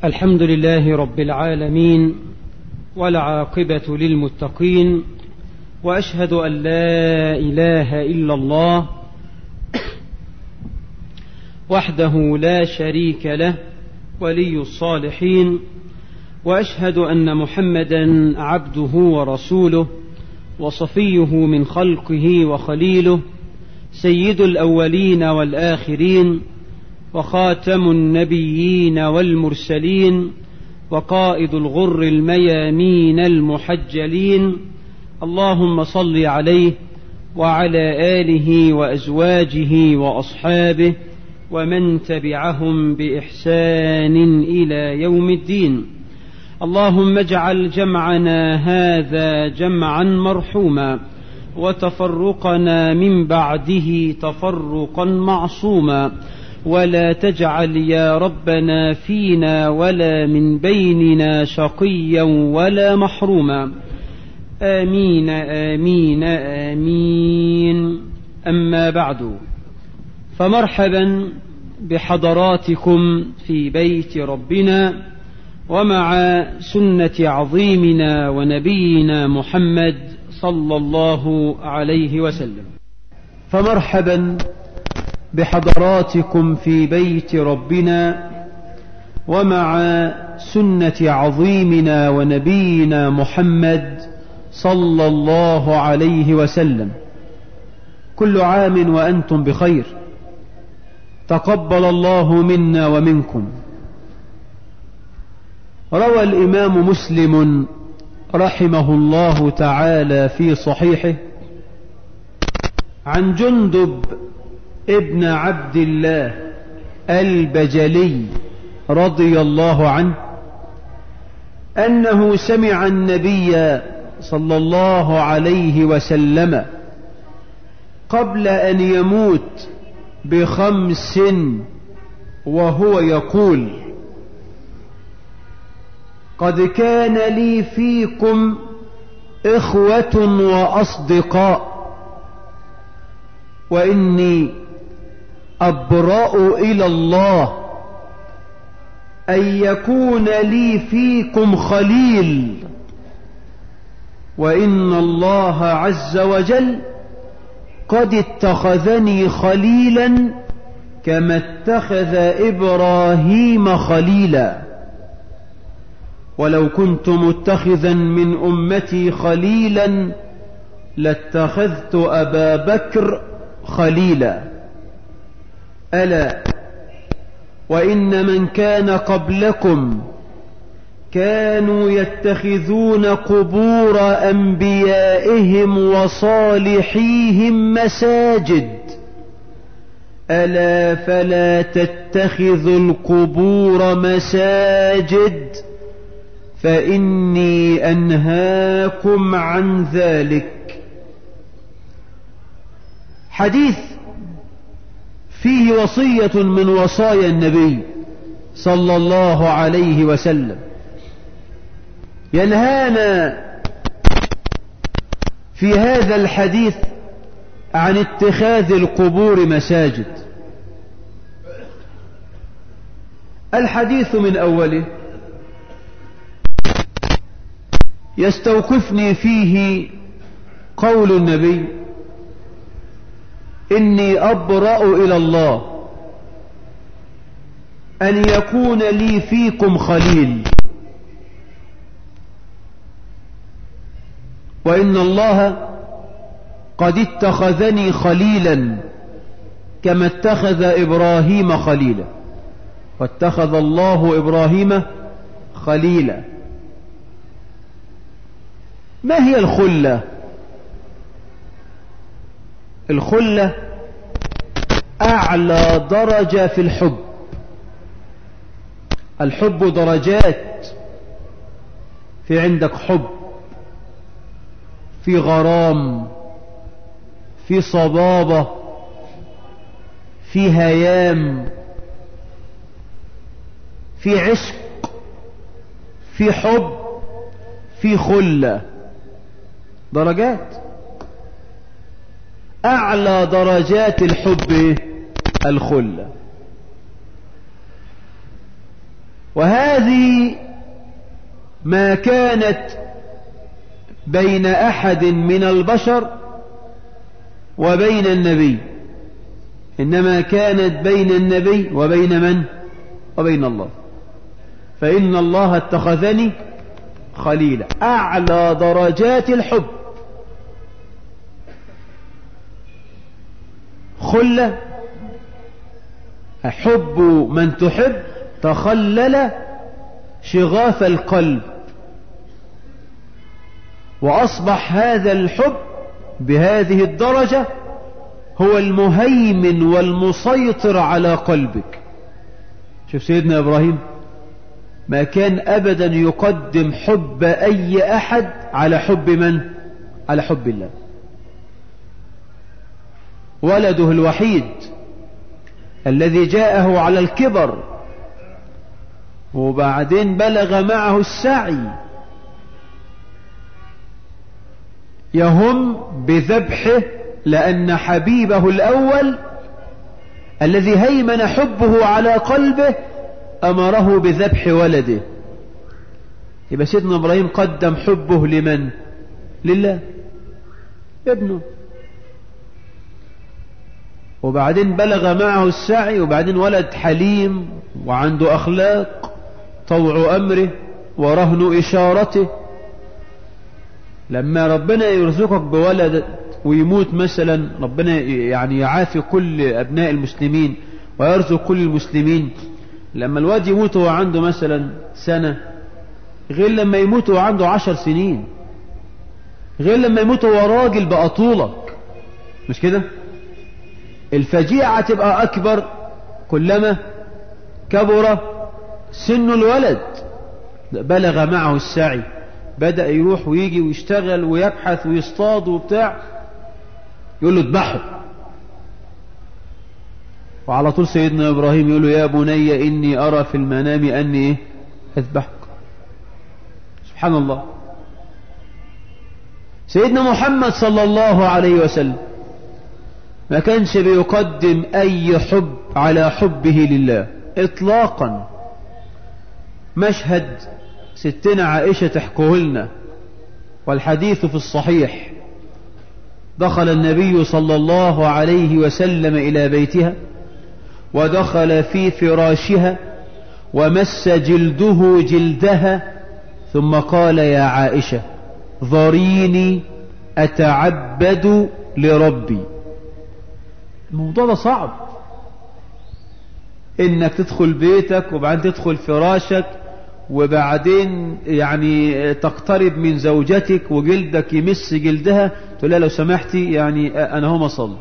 الحمد لله رب العالمين والعاقبة للمتقين وأشهد أن لا إله إلا الله وحده لا شريك له ولي الصالحين وأشهد أن محمدا عبده ورسوله وصفيه من خلقه وخليله سيد الأولين والآخرين وخاتم النبيين والمرسلين وقائد الغر الميامين المحجلين اللهم صل عليه وعلى آله وأزواجه وأصحابه ومن تبعهم بإحسان إلى يوم الدين اللهم اجعل جمعنا هذا جمعا مرحوما وتفرقنا من بعده تفرقا معصوما ولا تجعل يا ربنا فينا ولا من بيننا شقيا ولا محروما امين امين امين اما بعد فمرحبا بحضراتكم في بيت ربنا ومع سنه عظيمنا ونبينا محمد صلى الله عليه وسلم فمرحبا بحضراتكم في بيت ربنا ومع سنة عظيمنا ونبينا محمد صلى الله عليه وسلم كل عام وأنتم بخير تقبل الله منا ومنكم روى الإمام مسلم رحمه الله تعالى في صحيحه عن جندب ابن عبد الله البجلي رضي الله عنه أنه سمع النبي صلى الله عليه وسلم قبل أن يموت بخمس وهو يقول قد كان لي فيكم إخوة وأصدقاء وإني أبرأ إلى الله أن يكون لي فيكم خليل وإن الله عز وجل قد اتخذني خليلا كما اتخذ إبراهيم خليلا ولو كنت متخذا من أمتي خليلا لاتخذت أبا بكر خليلا ألا وإن من كان قبلكم كانوا يتخذون قبور أنبيائهم وصالحيهم مساجد ألا فلا تتخذوا القبور مساجد فإني أنهاكم عن ذلك حديث فيه وصية من وصايا النبي صلى الله عليه وسلم ينهانا في هذا الحديث عن اتخاذ القبور مساجد الحديث من أوله يستوقفني فيه قول النبي إني أبرأ إلى الله أن يكون لي فيكم خليل وإن الله قد اتخذني خليلا كما اتخذ إبراهيم خليلا واتخذ الله إبراهيم خليلا ما هي الخلة الخلة أعلى درجة في الحب الحب درجات في عندك حب في غرام في صبابة في هيام في عشق في حب في خلة درجات أعلى درجات الحب الخلة وهذه ما كانت بين أحد من البشر وبين النبي إنما كانت بين النبي وبين من وبين الله فإن الله اتخذني خليلا أعلى درجات الحب خلة حب من تحب تخلل شغاف القلب وأصبح هذا الحب بهذه الدرجة هو المهيمن والمسيطر على قلبك شوف سيدنا إبراهيم ما كان أبدا يقدم حب أي أحد على حب من على حب الله ولده الوحيد الذي جاءه على الكبر وبعدين بلغ معه السعي يهم بذبحه لأن حبيبه الأول الذي هيمن حبه على قلبه أمره بذبح ولده يبقى سيدنا إبراهيم قدم حبه لمن لله ابنه وبعدين بلغ معه السعي وبعدين ولد حليم وعنده أخلاق طوع أمره ورهن إشارته لما ربنا يرزقك بولد ويموت مثلا ربنا يعني يعافي كل أبناء المسلمين ويرزق كل المسلمين لما الواد يموت وهو عنده مثلا سنة غير لما يموت وهو عنده عشر سنين غير لما يموت وهو راجل بقى طولك مش كده الفجيعة تبقى أكبر كلما كبر سن الولد بلغ معه السعي بدأ يروح ويجي ويشتغل ويبحث ويصطاد وبتاع يقول له اذبحه وعلى طول سيدنا إبراهيم يقول له يا بني إني أرى في المنام أني إيه أذبحك سبحان الله سيدنا محمد صلى الله عليه وسلم ما كانش بيقدم أي حب على حبه لله إطلاقا مشهد ستنا عائشة تحكوه لنا والحديث في الصحيح دخل النبي صلى الله عليه وسلم إلى بيتها ودخل في فراشها ومس جلده جلدها ثم قال يا عائشة ذريني أتعبد لربي الموضوع ده صعب انك تدخل بيتك وبعدين تدخل فراشك وبعدين يعني تقترب من زوجتك وجلدك يمس جلدها تقول لها لو سمحتي يعني انا هو صلي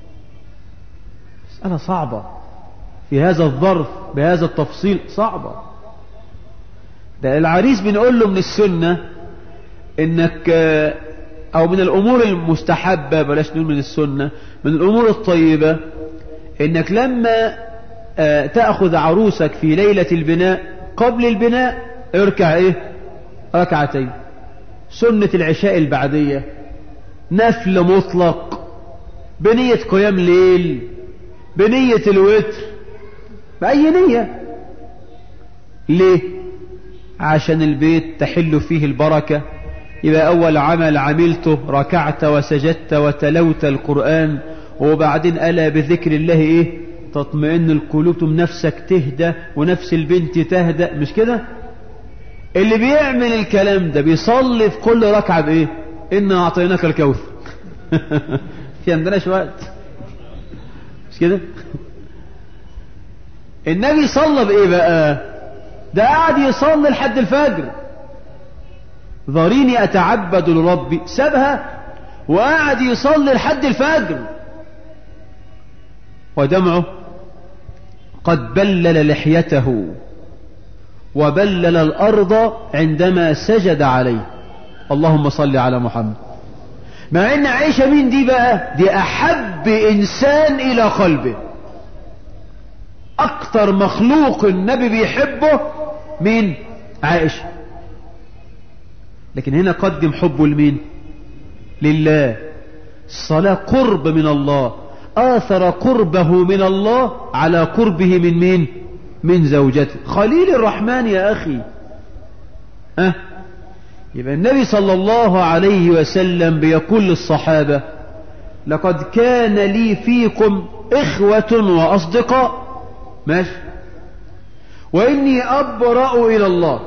مسألة صعبة في هذا الظرف بهذا التفصيل صعبة ده العريس بنقول له من السنة انك او من الامور المستحبة بلاش نقول من السنة من الامور الطيبة انك لما تأخذ عروسك في ليلة البناء قبل البناء اركع ايه ركعتين سنة العشاء البعدية نفل مطلق بنية قيام ليل بنية الوتر بأي نية ليه عشان البيت تحل فيه البركة يبقى أول عمل عملته ركعت وسجدت وتلوت القرآن وبعدين ألا بذكر الله إيه تطمئن القلوب ثم نفسك تهدى ونفس البنت تهدى مش كده اللي بيعمل الكلام ده بيصلي في كل ركعة بإيه إنا أعطيناك الكوثر في عندناش وقت مش كده النبي صلى بإيه بقى ده قاعد يصلي لحد الفجر ذريني أتعبد لربي سابها وقاعد يصلي لحد الفجر ودمعه قد بلل لحيته وبلل الأرض عندما سجد عليه اللهم صل على محمد مع ان عائشة مين دي بقى دي احب انسان الى قلبه اكتر مخلوق النبي بيحبه مين عائشة لكن هنا قدم حبه لمين لله الصلاة قرب من الله آثر قربه من الله على قربه من مين من زوجته خليل الرحمن يا أخي أه يبقى النبي صلى الله عليه وسلم بيقول للصحابة لقد كان لي فيكم إخوة وأصدقاء ماشي وإني أبرأ إلى الله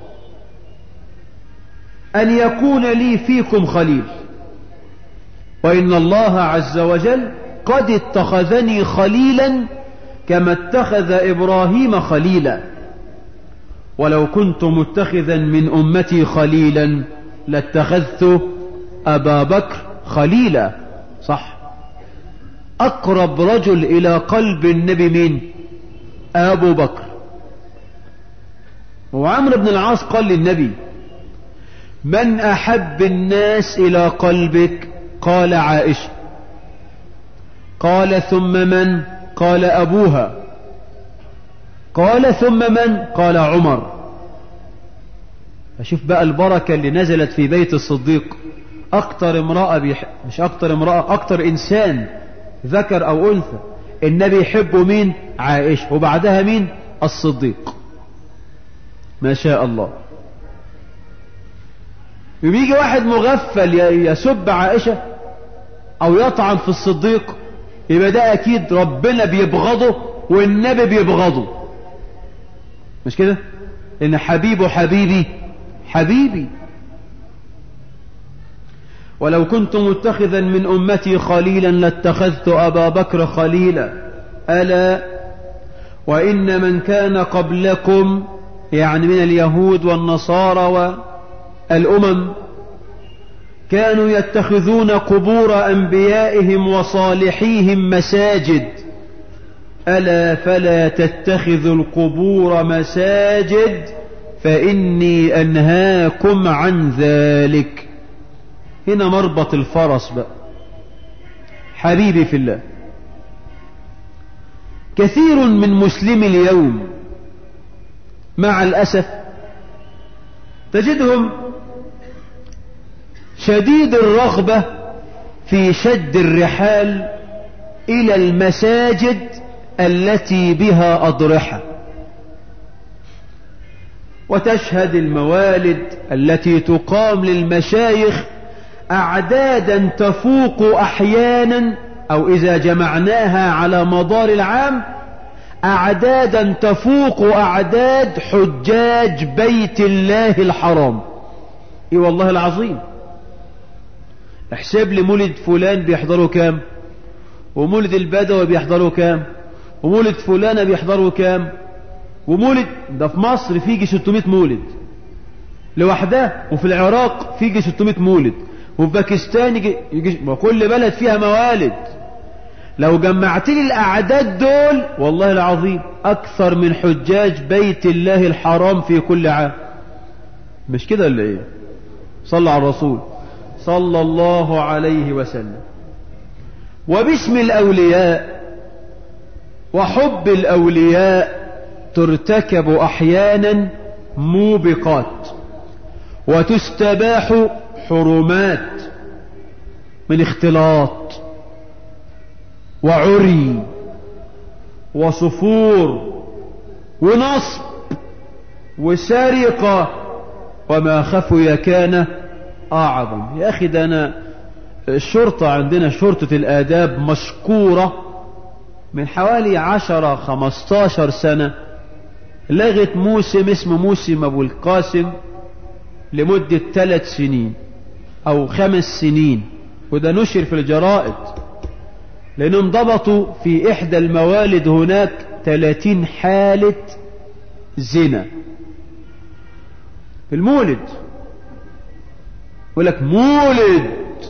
أن يكون لي فيكم خليل وإن الله عز وجل قد اتخذني خليلا كما اتخذ إبراهيم خليلا ولو كنت متخذا من أمتي خليلا لاتخذت أبا بكر خليلا صح أقرب رجل إلى قلب النبي مين أبو بكر وعمر بن العاص قال للنبي من أحب الناس إلى قلبك قال عائشة قال ثم من قال أبوها قال ثم من قال عمر أشوف بقى البركة اللي نزلت في بيت الصديق أكتر امرأة بيح... مش أكتر امرأة أكتر إنسان ذكر أو أنثى النبي يحبه مين عائشة وبعدها مين الصديق ما شاء الله وبيجي واحد مغفل يسب عائشة أو يطعن في الصديق يبقى ده أكيد ربنا بيبغضه والنبي بيبغضه مش كده إن حبيبه حبيبي حبيبي ولو كنت متخذا من أمتي خليلا لاتخذت أبا بكر خليلا ألا وإن من كان قبلكم يعني من اليهود والنصارى والأمم كانوا يتخذون قبور أنبيائهم وصالحيهم مساجد ألا فلا تتخذوا القبور مساجد فإني أنهاكم عن ذلك هنا مربط الفرس بقى حبيبي في الله كثير من مسلمي اليوم مع الأسف تجدهم شديد الرغبة في شد الرحال إلى المساجد التي بها أضرحة وتشهد الموالد التي تقام للمشايخ أعدادا تفوق أحيانا أو إذا جمعناها على مدار العام أعدادا تفوق أعداد حجاج بيت الله الحرام إي والله العظيم احسب لي مولد فلان بيحضروا كام ومولد البدوي بيحضروا كام ومولد فلانة بيحضروا كام ومولد ده في مصر فيجي 600 مولد لوحدها وفي العراق فيجي 600 مولد وفي باكستان يجي, يجي وكل بلد فيها موالد لو جمعت لي الأعداد دول والله العظيم أكثر من حجاج بيت الله الحرام في كل عام مش كده ولا إيه صلى على الرسول صلى الله عليه وسلم وباسم الأولياء وحب الأولياء ترتكب أحيانا موبقات وتستباح حرمات من اختلاط وعري وصفور ونصب وسرقة وما خفي كان أعظم يا أخي ده أنا الشرطة عندنا شرطة الآداب مشكورة من حوالي عشرة خمستاشر سنة لغت موسم اسمه موسم أبو القاسم لمدة ثلاث سنين أو خمس سنين وده نشر في الجرائد لأنهم ضبطوا في إحدى الموالد هناك ثلاثين حالة زنا في المولد يقول لك مولد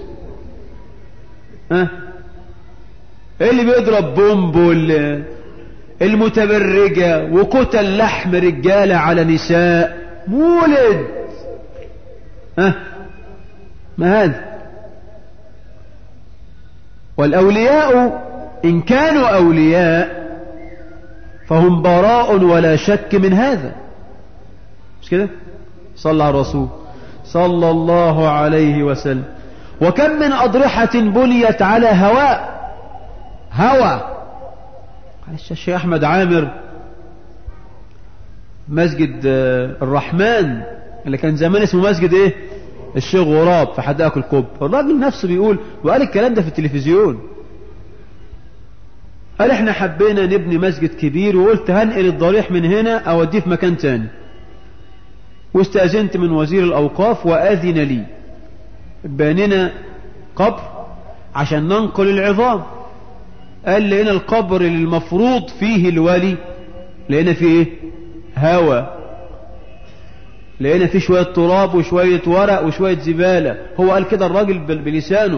ها ايه اللي بيضرب بومب وال المتبرجة وكتل لحم رجالة على نساء مولد ها ما هذا والأولياء إن كانوا أولياء فهم براء ولا شك من هذا مش كده صلى على الرسول صلى الله عليه وسلم وكم من أضرحة بنيت على هواء هوى الشيخ أحمد عامر مسجد الرحمن اللي كان زمان اسمه مسجد ايه الشيخ غراب في حدائق الكوب الراجل نفسه بيقول وقال الكلام ده في التلفزيون قال احنا حبينا نبني مسجد كبير وقلت هنقل الضريح من هنا اوديه في مكان تاني واستأذنت من وزير الأوقاف وأذن لي باننا قبر عشان ننقل العظام قال لقينا القبر اللي المفروض فيه الولي لقينا فيه ايه هوا لقينا فيه شوية تراب وشوية ورق وشوية زبالة هو قال كده الراجل بلسانه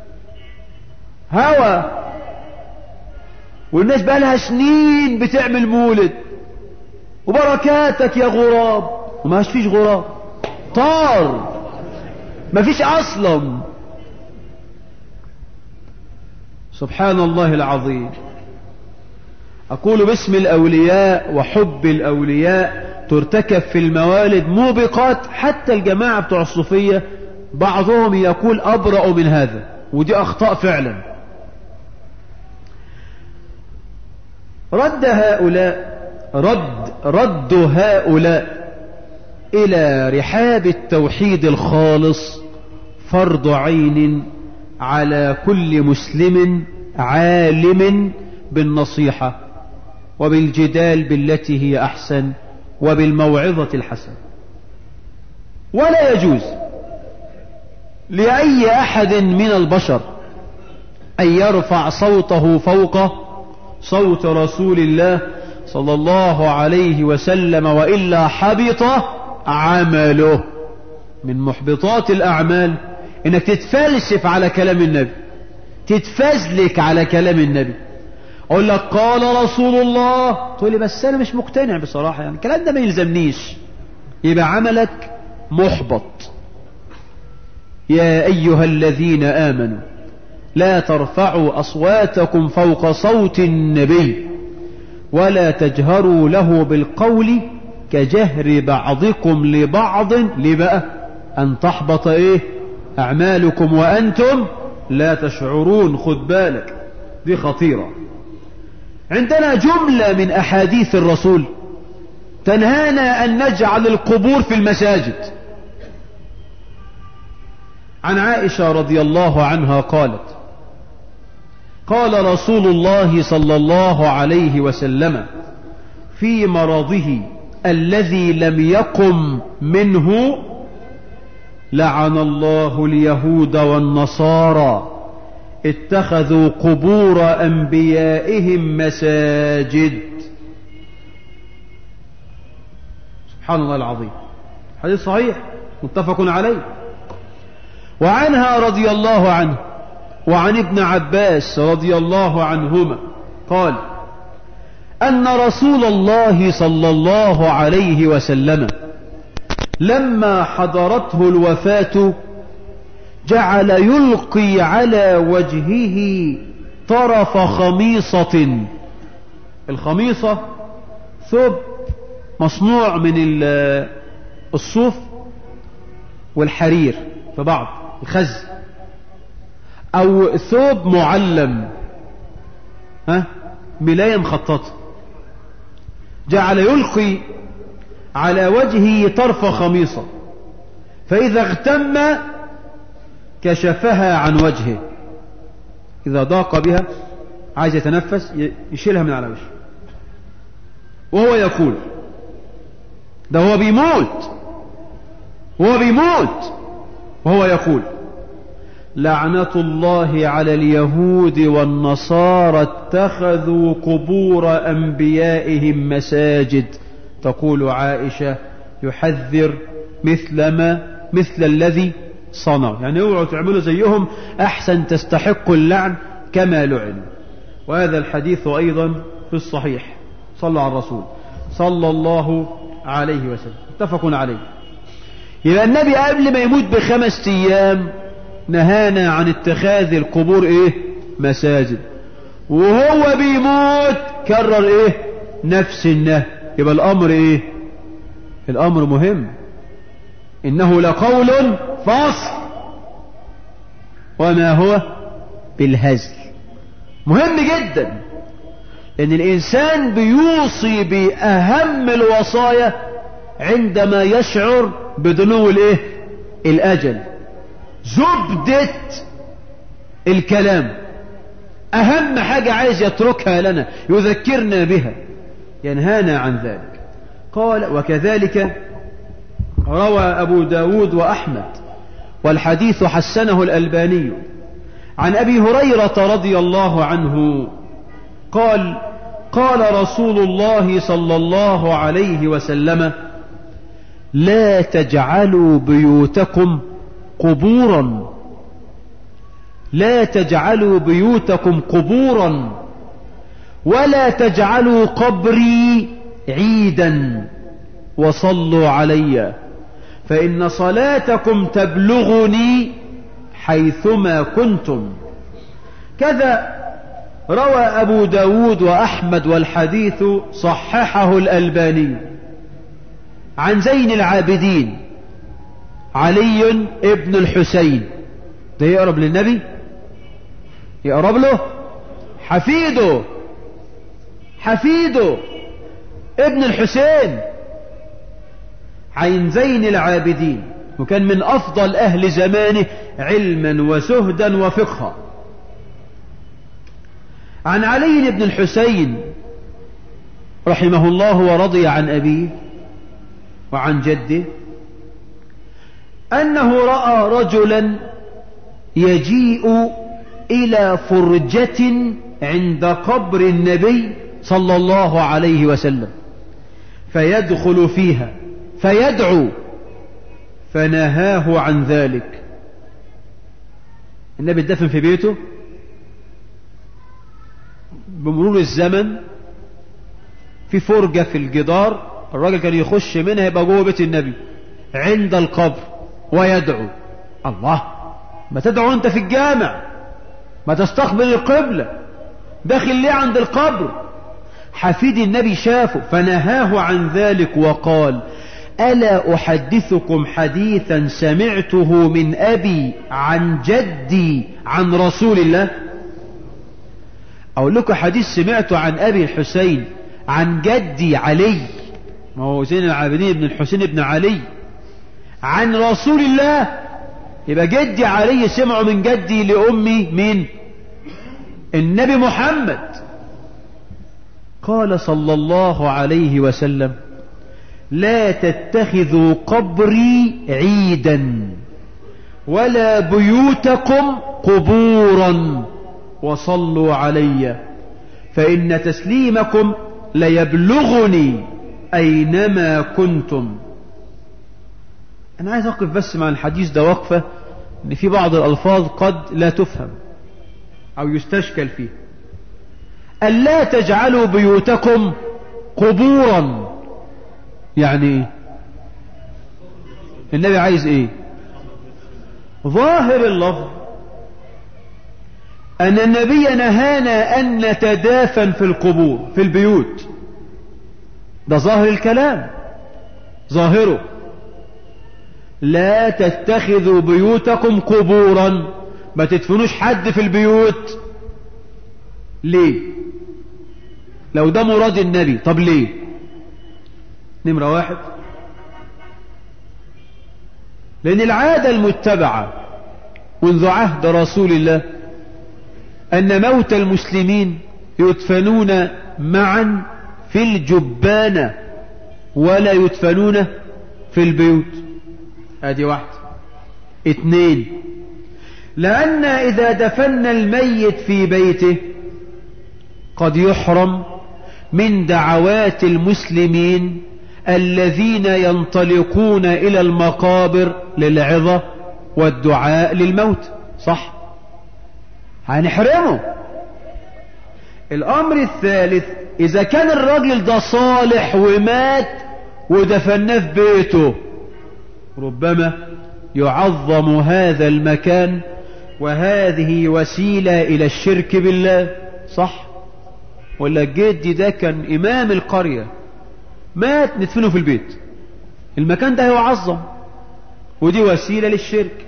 هوا والناس بقى لها سنين بتعمل مولد وبركاتك يا غراب وما فيش غراب طار ما فيش اصلا سبحان الله العظيم اقول باسم الاولياء وحب الاولياء ترتكب في الموالد موبقات حتى الجماعة بتوع الصوفية بعضهم يقول ابرأ من هذا ودي اخطاء فعلا رد هؤلاء رد رد هؤلاء إلى رحاب التوحيد الخالص فرض عين على كل مسلم عالم بالنصيحة وبالجدال بالتي هي أحسن وبالموعظة الحسنة ولا يجوز لأي أحد من البشر أن يرفع صوته فوق صوت رسول الله صلى الله عليه وسلم وإلا حبط عمله من محبطات الأعمال إنك تتفلسف على كلام النبي تتفزلك على كلام النبي أقول لك قال رسول الله تقول لي بس أنا مش مقتنع بصراحة يعني الكلام ده ما يلزمنيش يبقى عملك محبط يا أيها الذين آمنوا لا ترفعوا أصواتكم فوق صوت النبي ولا تجهروا له بالقول كجهر بعضكم لبعض لبقى أن تحبط إيه أعمالكم وأنتم لا تشعرون خد بالك دي خطيرة عندنا جملة من أحاديث الرسول تنهانا أن نجعل القبور في المساجد عن عائشة رضي الله عنها قالت قال رسول الله صلى الله عليه وسلم في مرضه الذي لم يقم منه لعن الله اليهود والنصارى اتخذوا قبور أنبيائهم مساجد سبحان الله العظيم حديث صحيح متفق عليه وعنها رضي الله عنه وعن ابن عباس رضي الله عنهما قال أن رسول الله صلى الله عليه وسلم لما حضرته الوفاة جعل يلقي على وجهه طرف خميصة الخميصة ثوب مصنوع من الصوف والحرير في بعض الخز او ثوب معلم ها ملاية مخططة جعل يلقي على وجهه طرف خميصة فإذا اغتم كشفها عن وجهه إذا ضاق بها عايز يتنفس يشيلها من على وجهه وهو يقول ده هو بيموت هو بيموت وهو يقول لعنة الله على اليهود والنصارى اتخذوا قبور أنبيائهم مساجد تقول عائشة يحذر مثل ما مثل الذي صنعوا يعني اوعوا تعملوا زيهم أحسن تستحق اللعن كما لعن وهذا الحديث أيضا في الصحيح صلى على الرسول صلى الله عليه وسلم اتفق عليه يبقى النبي قبل ما يموت بخمس أيام نهانا عن اتخاذ القبور ايه مساجد وهو بيموت كرر ايه نفس النهي يبقى الامر ايه الامر مهم انه لقول فاصل وما هو بالهزل مهم جدا ان الانسان بيوصي باهم الوصايا عندما يشعر بدنو الايه الاجل زبدة الكلام اهم حاجة عايز يتركها لنا يذكرنا بها ينهانا عن ذلك قال وكذلك روى ابو داود واحمد والحديث حسنه الالباني عن ابي هريرة رضي الله عنه قال قال رسول الله صلى الله عليه وسلم لا تجعلوا بيوتكم قبورا لا تجعلوا بيوتكم قبورا ولا تجعلوا قبري عيدا وصلوا علي فإن صلاتكم تبلغني حيثما كنتم كذا روى أبو داود وأحمد والحديث صححه الألباني عن زين العابدين علي ابن الحسين ده يقرب للنبي يقرب له حفيده حفيده ابن الحسين عن زين العابدين وكان من أفضل أهل زمانه علما وسهدا وفقها عن علي بن الحسين رحمه الله ورضي عن أبيه وعن جده أنه رأى رجلا يجيء إلى فرجة عند قبر النبي صلى الله عليه وسلم فيدخل فيها فيدعو فنهاه عن ذلك النبي اتدفن في بيته بمرور الزمن في فرجة في الجدار الراجل كان يخش منها يبقى جوه بيت النبي عند القبر ويدعو الله ما تدعو انت في الجامع ما تستقبل القبلة داخل ليه عند القبر حفيد النبي شافه فنهاه عن ذلك وقال ألا أحدثكم حديثا سمعته من أبي عن جدي عن رسول الله أقول لكم حديث سمعته عن أبي الحسين عن جدي علي ما هو زين العابدين بن الحسين بن علي عن رسول الله يبقى جدي علي سمعوا من جدي لأمي من النبي محمد قال صلى الله عليه وسلم لا تتخذوا قبري عيدا ولا بيوتكم قبورا وصلوا علي فإن تسليمكم ليبلغني أينما كنتم أنا عايز أقف بس مع الحديث ده وقفة إن في بعض الألفاظ قد لا تفهم أو يستشكل فيه ألا تجعلوا بيوتكم قبورا يعني ايه النبي عايز ايه ظاهر اللفظ ان النبي نهانا ان نتدافن في القبور في البيوت ده ظاهر الكلام ظاهره لا تتخذوا بيوتكم قبورا ما تدفنوش حد في البيوت ليه لو ده مراد النبي طب ليه نمرة واحد لأن العادة المتبعة منذ عهد رسول الله أن موت المسلمين يدفنون معا في الجبانة ولا يدفنون في البيوت ادي واحد اثنين لأن إذا دفن الميت في بيته قد يحرم من دعوات المسلمين الذين ينطلقون إلى المقابر للعظة والدعاء للموت صح هنحرمه الأمر الثالث إذا كان الراجل ده صالح ومات ودفناه في بيته ربما يعظم هذا المكان وهذه وسيلة إلى الشرك بالله صح ولا جدي ده كان إمام القرية مات ندفنه في البيت المكان ده يعظم ودي وسيلة للشرك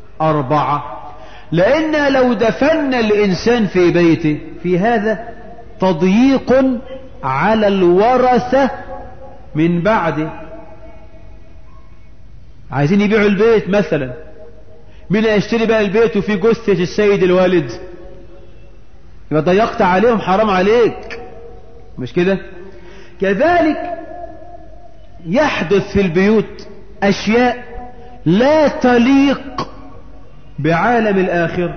أربعة لأن لو دفن الإنسان في بيته في هذا تضييق على الورثة من بعده عايزين يبيعوا البيت مثلا مين هيشتري بقى البيت وفي جثة السيد الوالد يبقى ضيقت عليهم حرام عليك مش كده كذلك يحدث في البيوت أشياء لا تليق بعالم الآخر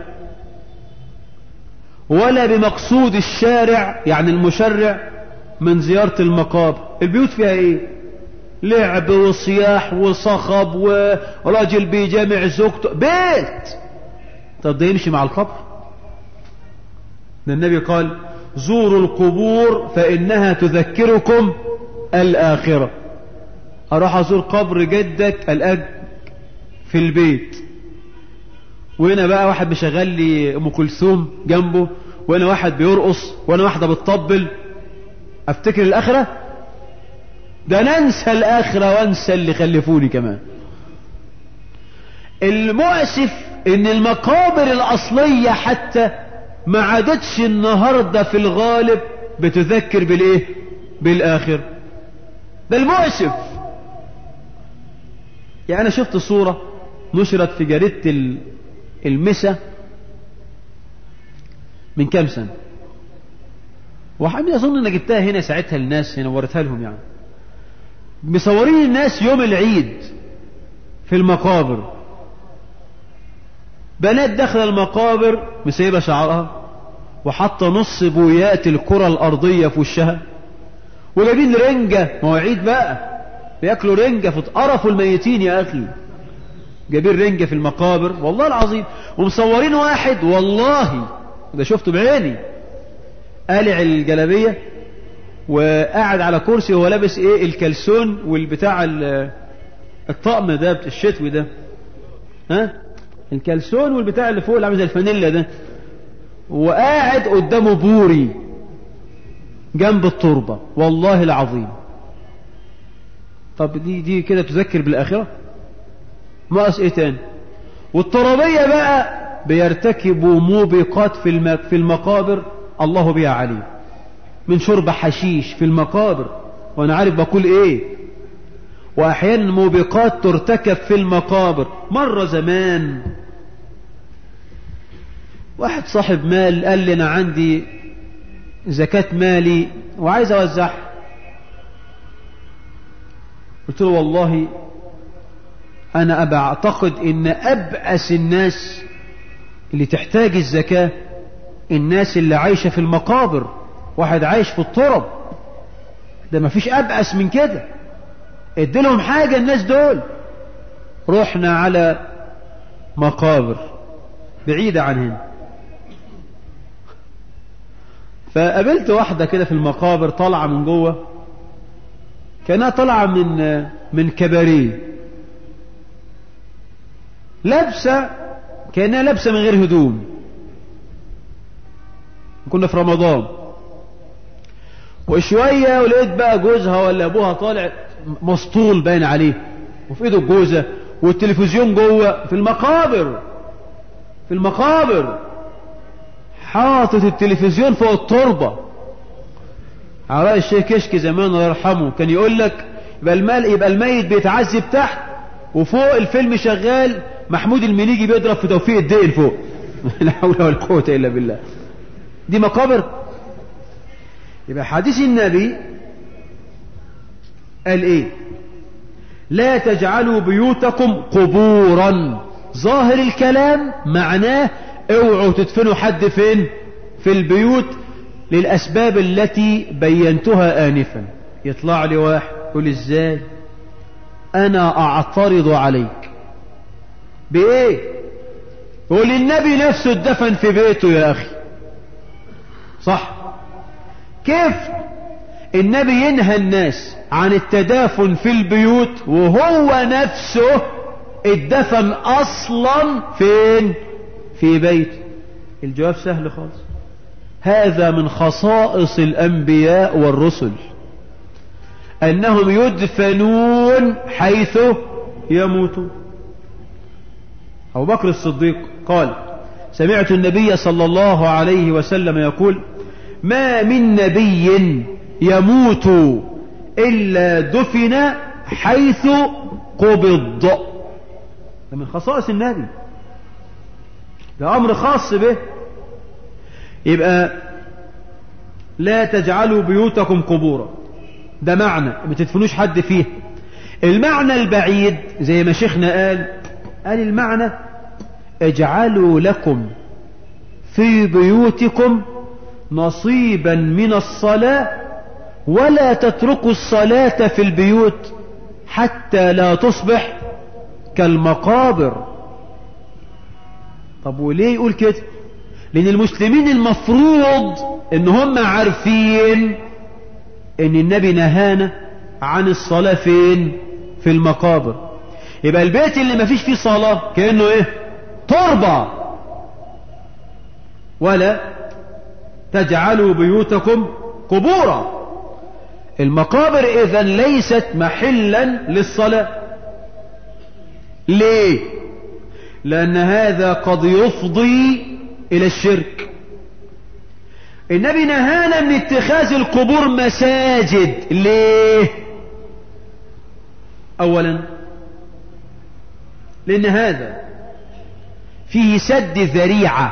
ولا بمقصود الشارع يعني المشرع من زيارة المقابر البيوت فيها ايه لعب وصياح وصخب وراجل بيجامع زوجته بيت طب ده يمشي مع القبر ده النبي قال زوروا القبور فإنها تذكركم الآخرة أروح أزور قبر جدك الأج في البيت وهنا بقى واحد مشغل لي أم كلثوم جنبه وهنا واحد بيرقص وهنا واحدة بتطبل أفتكر الآخرة ده ننسى الآخرة وانسى اللي خلفوني كمان المؤسف ان المقابر الأصلية حتى ما عادتش النهاردة في الغالب بتذكر بالايه بالآخر ده المؤسف يعني أنا شفت صورة نشرت في جريدة المسا من كام سنة وحمد أظن أنا جبتها هنا ساعتها للناس هنا وريتها لهم يعني مصورين الناس يوم العيد في المقابر بنات داخل المقابر مسيبة شعرها وحاطة نص بويات الكرة الأرضية في وشها وجايبين رنجة مواعيد بقى بياكلوا رنجة فتقرفوا الميتين يا أخي جايبين رنجة في المقابر والله العظيم ومصورين واحد والله ده شفته بعيني قالع الجلابية وقاعد على كرسي وهو لابس ايه الكلسون والبتاع الطقم ده الشتوي ده ها الكلسون والبتاع اللي فوق اللي عامل زي الفانيلا ده وقاعد قدامه بوري جنب التربة والله العظيم طب دي دي كده تذكر بالآخرة ناقص ايه تاني والترابية بقى بيرتكبوا موبقات في في المقابر الله بها عليم من شرب حشيش في المقابر وانا عارف بقول ايه واحيانا موبقات ترتكب في المقابر مرة زمان واحد صاحب مال قال لي انا عندي زكاة مالي وعايز اوزعها قلت له والله انا ابى اعتقد ان ابأس الناس اللي تحتاج الزكاة الناس اللي عايشة في المقابر واحد عايش في الترب ده مفيش أبأس من كده اديلهم حاجة الناس دول رحنا على مقابر بعيدة عن هنا فقابلت واحدة كده في المقابر طالعة من جوه كانها طالعة من من كباريه لابسة كأنها لابسة من غير هدوم كنا في رمضان وشوية ولقيت بقى جوزها ولا ابوها طالع مسطول باين عليه وفي ايده الجوزة والتلفزيون جوه في المقابر في المقابر حاطط التلفزيون فوق التربة على الشيخ كشك زمان الله يرحمه كان يقول لك يبقى المال يبقى الميت بيتعذب تحت وفوق الفيلم شغال محمود المليجي بيضرب في توفيق الدين فوق لا حول ولا قوة إلا بالله دي مقابر يبقى حديث النبي قال ايه لا تجعلوا بيوتكم قبورا ظاهر الكلام معناه اوعوا تدفنوا حد فين في البيوت للأسباب التي بينتها آنفا يطلع لي واحد يقول ازاي انا اعترض عليك بايه يقول النبي نفسه اتدفن في بيته يا اخي صح كيف النبي ينهى الناس عن التدافن في البيوت وهو نفسه اتدفن اصلا فين في بيت الجواب سهل خالص هذا من خصائص الانبياء والرسل انهم يدفنون حيث يموتون ابو بكر الصديق قال سمعت النبي صلى الله عليه وسلم يقول ما من نبي يموت إلا دفن حيث قبض ده من خصائص النبي ده أمر خاص به يبقى لا تجعلوا بيوتكم قبورا ده معنى ما تدفنوش حد فيه المعنى البعيد زي ما شيخنا قال قال المعنى اجعلوا لكم في بيوتكم نصيبا من الصلاة ولا تتركوا الصلاة في البيوت حتى لا تصبح كالمقابر طب وليه يقول كده لان المسلمين المفروض ان هم عارفين ان النبي نهانا عن الصلاة فين في المقابر يبقى البيت اللي ما فيش فيه صلاة كأنه ايه تربة ولا تجعلوا بيوتكم قبورا المقابر اذا ليست محلا للصلاة ليه لان هذا قد يفضي الى الشرك النبي نهانا من اتخاذ القبور مساجد ليه اولا لان هذا فيه سد ذريعة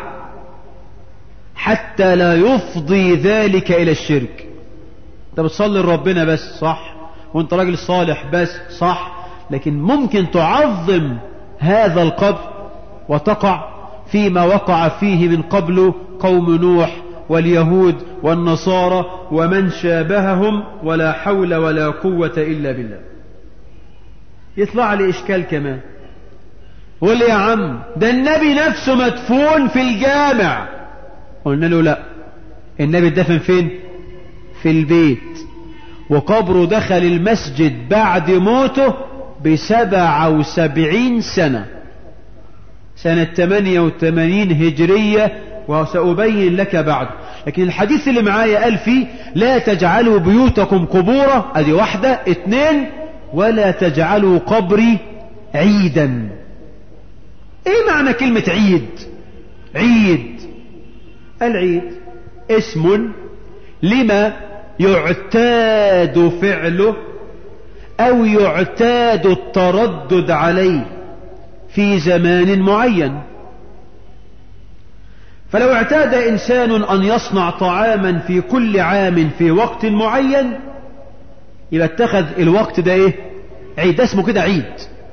حتى لا يفضي ذلك الى الشرك انت بتصلي لربنا بس صح وانت راجل صالح بس صح لكن ممكن تعظم هذا القبر وتقع فيما وقع فيه من قبل قوم نوح واليهود والنصارى ومن شابههم ولا حول ولا قوة إلا بالله يطلع لي إشكال كمان قول يا عم ده النبي نفسه مدفون في الجامع قلنا له لا النبي دفن فين في البيت وقبره دخل المسجد بعد موته بسبعة وسبعين سنة سنة 88 هجرية وسأبين لك بعد لكن الحديث اللي معايا قال فيه لا تجعلوا بيوتكم قبورا ادي واحدة اتنين ولا تجعلوا قبري عيدا ايه معنى كلمة عيد عيد العيد اسم لما يعتاد فعله او يعتاد التردد عليه في زمان معين فلو اعتاد إنسان أن يصنع طعاما في كل عام في وقت معين يبقى اتخذ الوقت ده ايه عيد ده اسمه كده عيد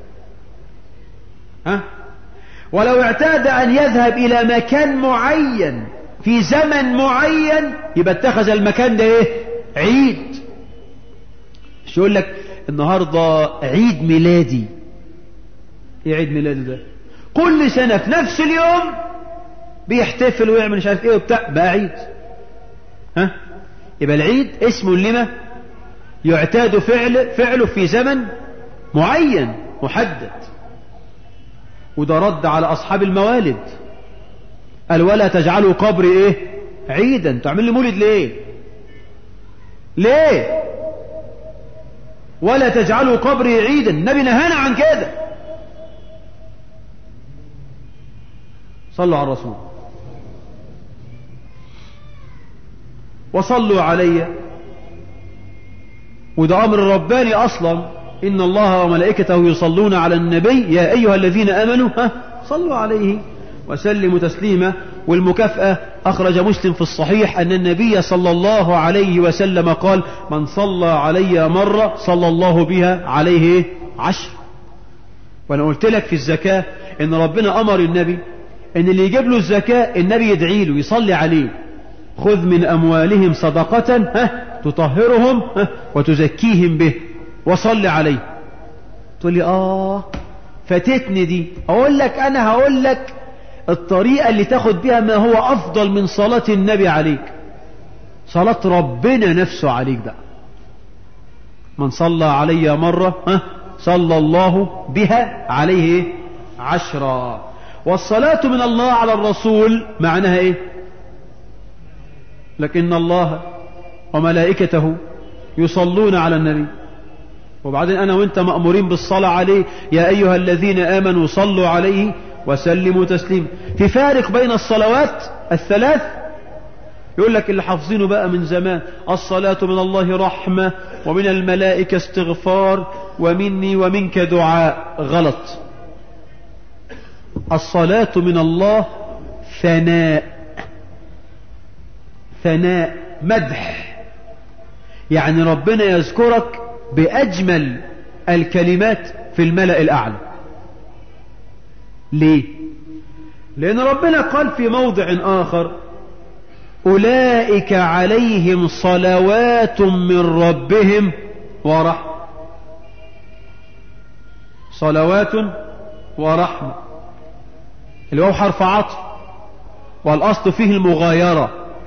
ها ولو اعتاد أن يذهب إلى مكان معين في زمن معين يبقى اتخذ المكان ده ايه عيد مش يقول لك النهاردة عيد ميلادي ايه عيد ميلادي ده كل سنة في نفس اليوم بيحتفل ويعمل مش عارف ايه وبتاع بقى عيد ها يبقى العيد اسم لما يعتاد فعل فعله في زمن معين محدد وده رد على اصحاب الموالد قال ولا تجعلوا قبري ايه عيدا تعمل لي مولد ليه ليه ولا تجعلوا قبري عيدا النبي نهانا عن كده صلوا على الرسول وصلوا علي وده أمر رباني أصلا إن الله وملائكته يصلون على النبي يا أيها الذين آمنوا ها صلوا عليه وسلموا تسليما والمكافأة أخرج مسلم في الصحيح أن النبي صلى الله عليه وسلم قال من صلى علي مرة صلى الله بها عليه عشر وأنا قلت لك في الزكاة إن ربنا أمر النبي إن اللي يجيب له الزكاة النبي يدعي له يصلي عليه خذ من أموالهم صدقة ها تطهرهم ها وتزكيهم به وصل عليه تقول لي آه فاتتني دي أقول لك أنا هقول لك الطريقة اللي تاخد بها ما هو أفضل من صلاة النبي عليك صلاة ربنا نفسه عليك ده من صلى علي مرة ها صلى الله بها عليه عشرا والصلاة من الله على الرسول معناها ايه لكن الله وملائكته يصلون على النبي وبعدين أنا وإنت مأمورين بالصلاة عليه يا أيها الذين آمنوا صلوا عليه وسلموا تسليما في فارق بين الصلوات الثلاث يقول لك اللي حافظينه بقى من زمان الصلاة من الله رحمة ومن الملائكة استغفار ومني ومنك دعاء غلط الصلاة من الله ثناء ثناء مدح يعني ربنا يذكرك بأجمل الكلمات في الملأ الأعلى ليه لأن ربنا قال في موضع آخر أولئك عليهم صلوات من ربهم ورحمة صلوات ورحمة اللي هو حرف عطف والأصل فيه المغايرة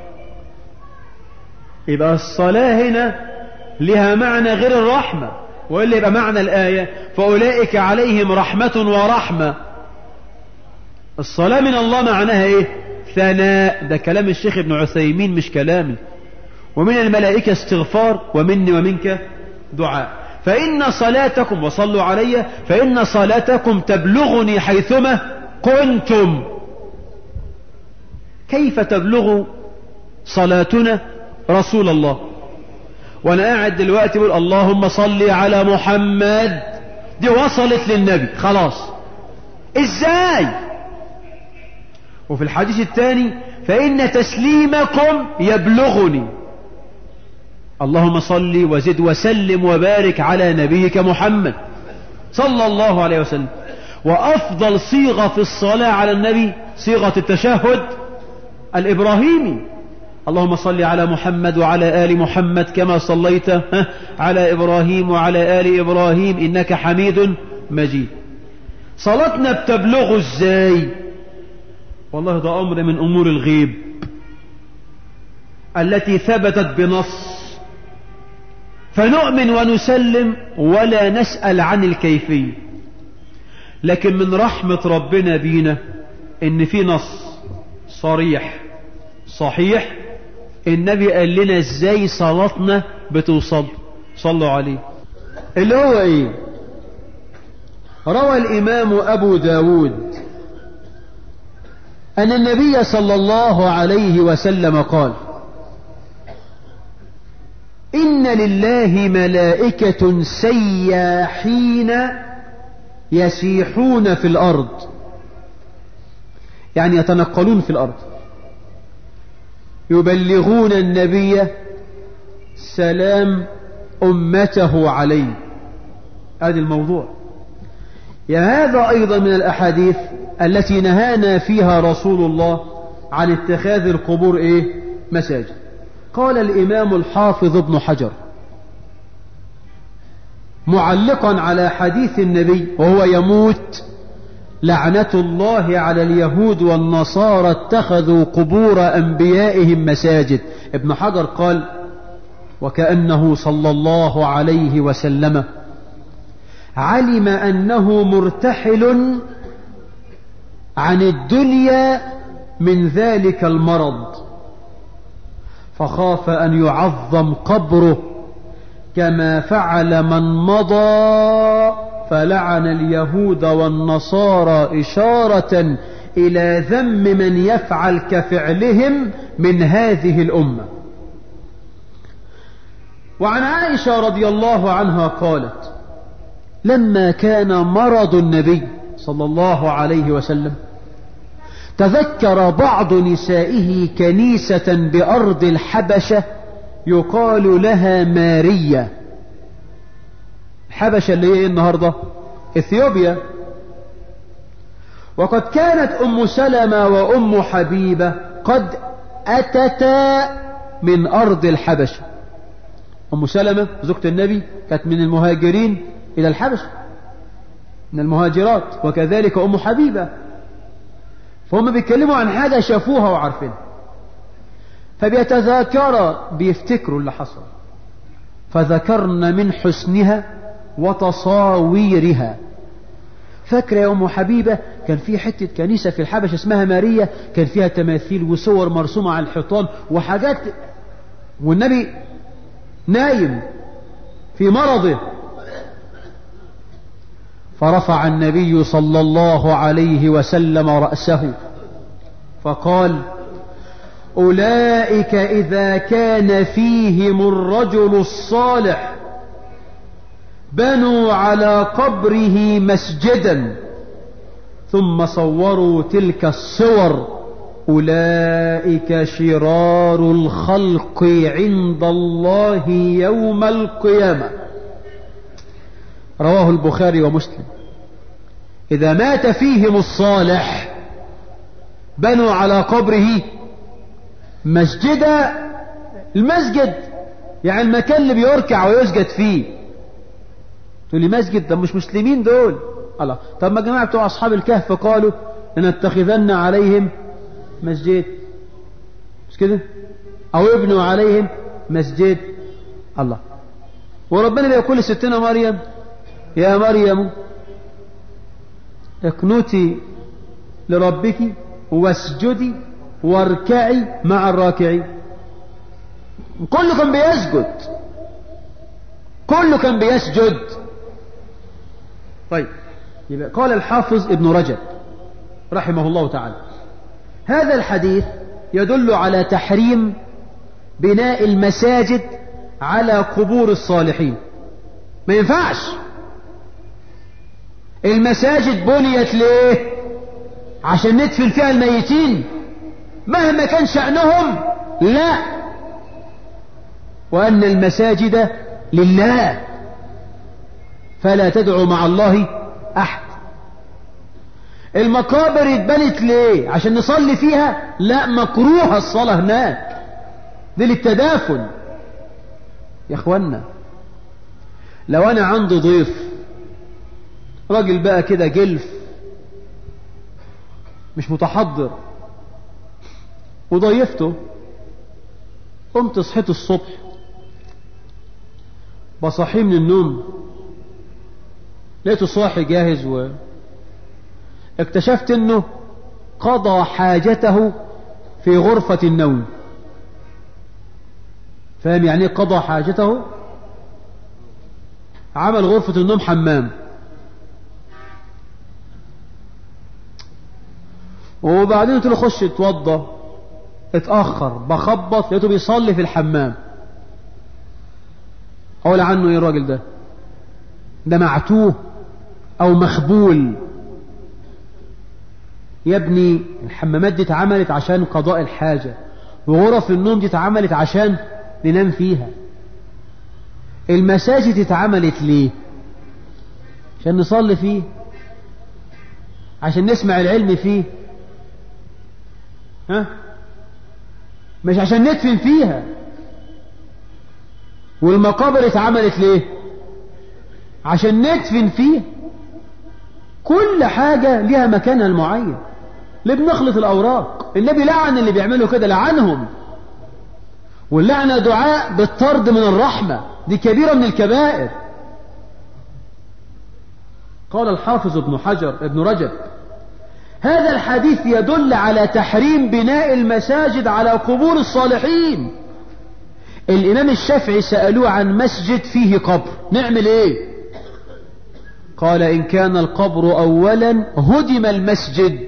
يبقى الصلاة هنا لها معنى غير الرحمة وإلا يبقى معنى الآية فأولئك عليهم رحمة ورحمة الصلاة من الله معناها إيه ثناء ده كلام الشيخ ابن عثيمين مش كلامي ومن الملائكة استغفار ومني ومنك دعاء فإن صلاتكم وصلوا علي فإن صلاتكم تبلغني حيثما كنتم كيف تبلغ صلاتنا رسول الله وانا قاعد دلوقتي بقول اللهم صل على محمد دي وصلت للنبي خلاص ازاي وفي الحديث الثاني فإن تسليمكم يبلغني اللهم صل وزد وسلم وبارك على نبيك محمد صلى الله عليه وسلم وأفضل صيغة في الصلاة على النبي صيغة التشهد الإبراهيمي اللهم صل على محمد وعلى آل محمد كما صليت على إبراهيم وعلى آل إبراهيم إنك حميد مجيد صلاتنا بتبلغ ازاي والله ده أمر من أمور الغيب التي ثبتت بنص فنؤمن ونسلم ولا نسأل عن الكيفية لكن من رحمة ربنا بينا ان في نص صريح صحيح النبي قال لنا ازاي صلاتنا بتوصل صلوا عليه اللي هو ايه روى الامام ابو داود ان النبي صلى الله عليه وسلم قال ان لله ملائكة سياحين يسيحون في الارض يعني يتنقلون في الارض يبلغون النبي سلام أمته عليه هذا الموضوع يا هذا أيضا من الأحاديث التي نهانا فيها رسول الله عن اتخاذ القبور إيه مساجد قال الإمام الحافظ ابن حجر معلقا على حديث النبي وهو يموت لعنة الله على اليهود والنصارى اتخذوا قبور أنبيائهم مساجد ابن حجر قال وكأنه صلى الله عليه وسلم علم أنه مرتحل عن الدنيا من ذلك المرض فخاف أن يعظم قبره كما فعل من مضى فلعن اليهود والنصارى إشارة إلى ذم من يفعل كفعلهم من هذه الأمة وعن عائشة رضي الله عنها قالت لما كان مرض النبي صلى الله عليه وسلم تذكر بعض نسائه كنيسة بأرض الحبشة يقال لها ماريا حبشة اللي هي النهاردة اثيوبيا وقد كانت ام سلمة وام حبيبة قد اتتا من ارض الحبشة ام سلمة زوجة النبي كانت من المهاجرين الى الحبشة من المهاجرات وكذلك ام حبيبة فهم بيتكلموا عن حاجة شافوها وعارفينها فبيتذاكر بيفتكروا اللي حصل فذكرن من حسنها وتصاويرها فاكرة يا أم حبيبة كان في حتة كنيسة في الحبش اسمها ماريا كان فيها تماثيل وصور مرسومة على الحيطان وحاجات والنبي نايم في مرضه فرفع النبي صلى الله عليه وسلم رأسه فقال أولئك إذا كان فيهم الرجل الصالح بنوا على قبره مسجدا ثم صوروا تلك الصور أولئك شرار الخلق عند الله يوم القيامة رواه البخاري ومسلم إذا مات فيهم الصالح بنوا على قبره مسجدا المسجد يعني المكان اللي بيركع ويسجد فيه تقول لي مسجد ده مش مسلمين دول الله طب ما جماعة بتوع أصحاب الكهف قالوا لنتخذن عليهم مسجد مش كده أو يبنوا عليهم مسجد الله وربنا بيقول لستنا مريم يا مريم اقنتي لربك واسجدي واركعي مع الراكعين كله كان بيسجد كله كان بيسجد طيب يبقى قال الحافظ ابن رجب رحمه الله تعالى هذا الحديث يدل على تحريم بناء المساجد على قبور الصالحين ما ينفعش المساجد بنيت ليه عشان ندفن فيها الميتين مهما كان شأنهم لا وأن المساجد لله فلا تدعو مع الله أحد المقابر اتبنت ليه عشان نصلي فيها لا مكروه الصلاة هناك دي للتدافن يا اخوانا لو انا عندي ضيف راجل بقى كده جلف مش متحضر وضيفته قمت صحيت الصبح بصحيه من النوم لقيته صاحي جاهز و اكتشفت انه قضى حاجته في غرفة النوم فاهم يعني ايه قضى حاجته عمل غرفة النوم حمام وبعدين قلت له خش اتوضى اتأخر بخبط لقيته بيصلي في الحمام اقول عنه ايه الراجل ده ده معتوه او مخبول يا ابني الحمامات دي اتعملت عشان قضاء الحاجة وغرف النوم دي اتعملت عشان ننام فيها المساجد اتعملت ليه عشان نصلي فيه عشان نسمع العلم فيه ها مش عشان ندفن فيها والمقابر اتعملت ليه عشان ندفن فيه كل حاجة لها مكانها المعين ليه بنخلط الأوراق النبي لعن اللي بيعملوا كده لعنهم واللعنة دعاء بالطرد من الرحمة دي كبيرة من الكبائر قال الحافظ ابن حجر ابن رجب هذا الحديث يدل على تحريم بناء المساجد على قبور الصالحين الإمام الشافعي سألوه عن مسجد فيه قبر نعمل ايه قال إن كان القبر أولا هدم المسجد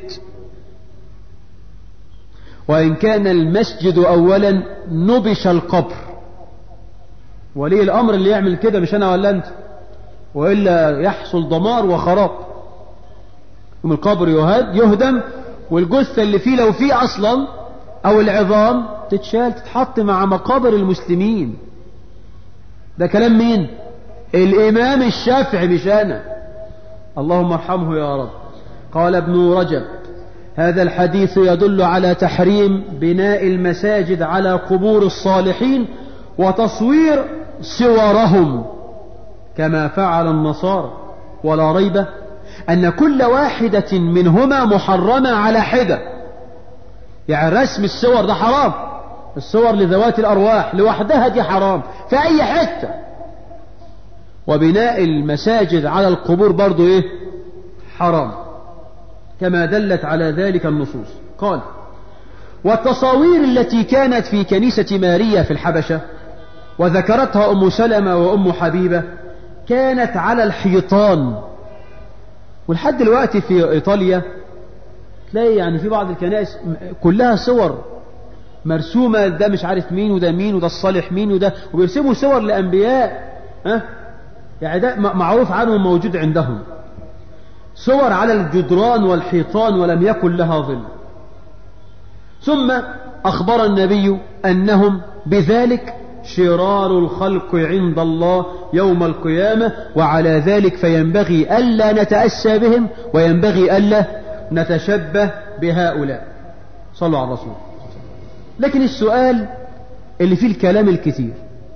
وإن كان المسجد أولا نبش القبر ولي الأمر اللي يعمل كده مش أنا ولا أنت وإلا يحصل دمار وخراب يوم القبر يهد يهدم والجثة اللي فيه لو فيه أصلا أو العظام تتشال تتحط مع مقابر المسلمين ده كلام مين الإمام الشافعي مش أنا اللهم ارحمه يا رب قال ابن رجب هذا الحديث يدل على تحريم بناء المساجد على قبور الصالحين وتصوير صورهم كما فعل النصارى ولا ريب أن كل واحدة منهما محرمة على حدة يعني رسم الصور ده حرام الصور لذوات الأرواح لوحدها دي حرام في أي حتة وبناء المساجد على القبور برضو إيه حرام كما دلت على ذلك النصوص قال والتصاوير التي كانت في كنيسة ماريا في الحبشة وذكرتها أم سلمة وأم حبيبة كانت على الحيطان ولحد دلوقتي في إيطاليا تلاقي يعني في بعض الكنائس كلها صور مرسومة ده مش عارف مين وده مين وده الصالح مين وده وبيرسموا صور لأنبياء ها يعني ده معروف عنهم موجود عندهم صور على الجدران والحيطان ولم يكن لها ظل ثم أخبر النبي أنهم بذلك شرار الخلق عند الله يوم القيامة وعلى ذلك فينبغي ألا نتأسى بهم وينبغي ألا نتشبه بهؤلاء صلوا على الرسول لكن السؤال اللي فيه الكلام الكثير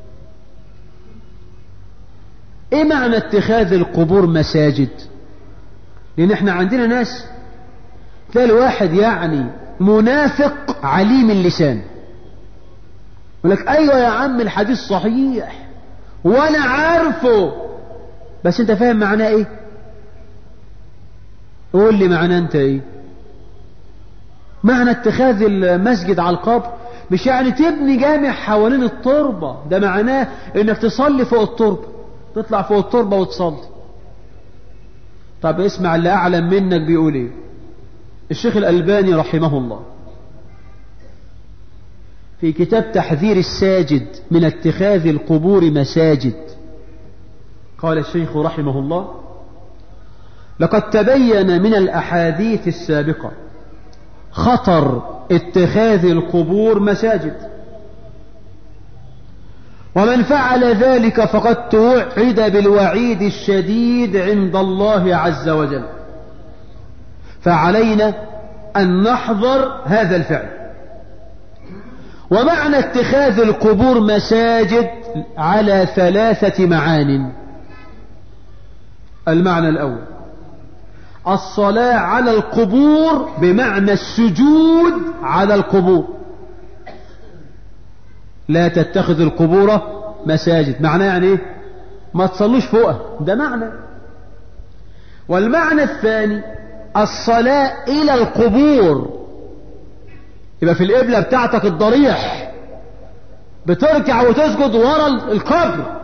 ايه معنى اتخاذ القبور مساجد لان احنا عندنا ناس تلاقي الواحد يعني منافق عليم اللسان يقول لك ايوه يا عم الحديث صحيح وانا عارفه بس انت فاهم معناه ايه قول لي معناه انت ايه معنى اتخاذ المسجد على القبر مش يعني تبني جامع حوالين التربة ده معناه انك تصلي فوق التربة تطلع فوق التربة وتصلي طب اسمع اللي اعلم منك بيقول ايه الشيخ الالباني رحمه الله في كتاب تحذير الساجد من اتخاذ القبور مساجد قال الشيخ رحمه الله لقد تبين من الأحاديث السابقة خطر اتخاذ القبور مساجد ومن فعل ذلك فقد توعد بالوعيد الشديد عند الله عز وجل فعلينا أن نحذر هذا الفعل ومعنى اتخاذ القبور مساجد على ثلاثة معان المعنى الأول الصلاة على القبور بمعنى السجود على القبور لا تتخذ القبور مساجد معناه يعني ايه ما تصلوش فوقها ده معنى والمعنى الثاني الصلاة إلى القبور يبقى في القبلة بتاعتك الضريح بتركع وتسجد ورا القبر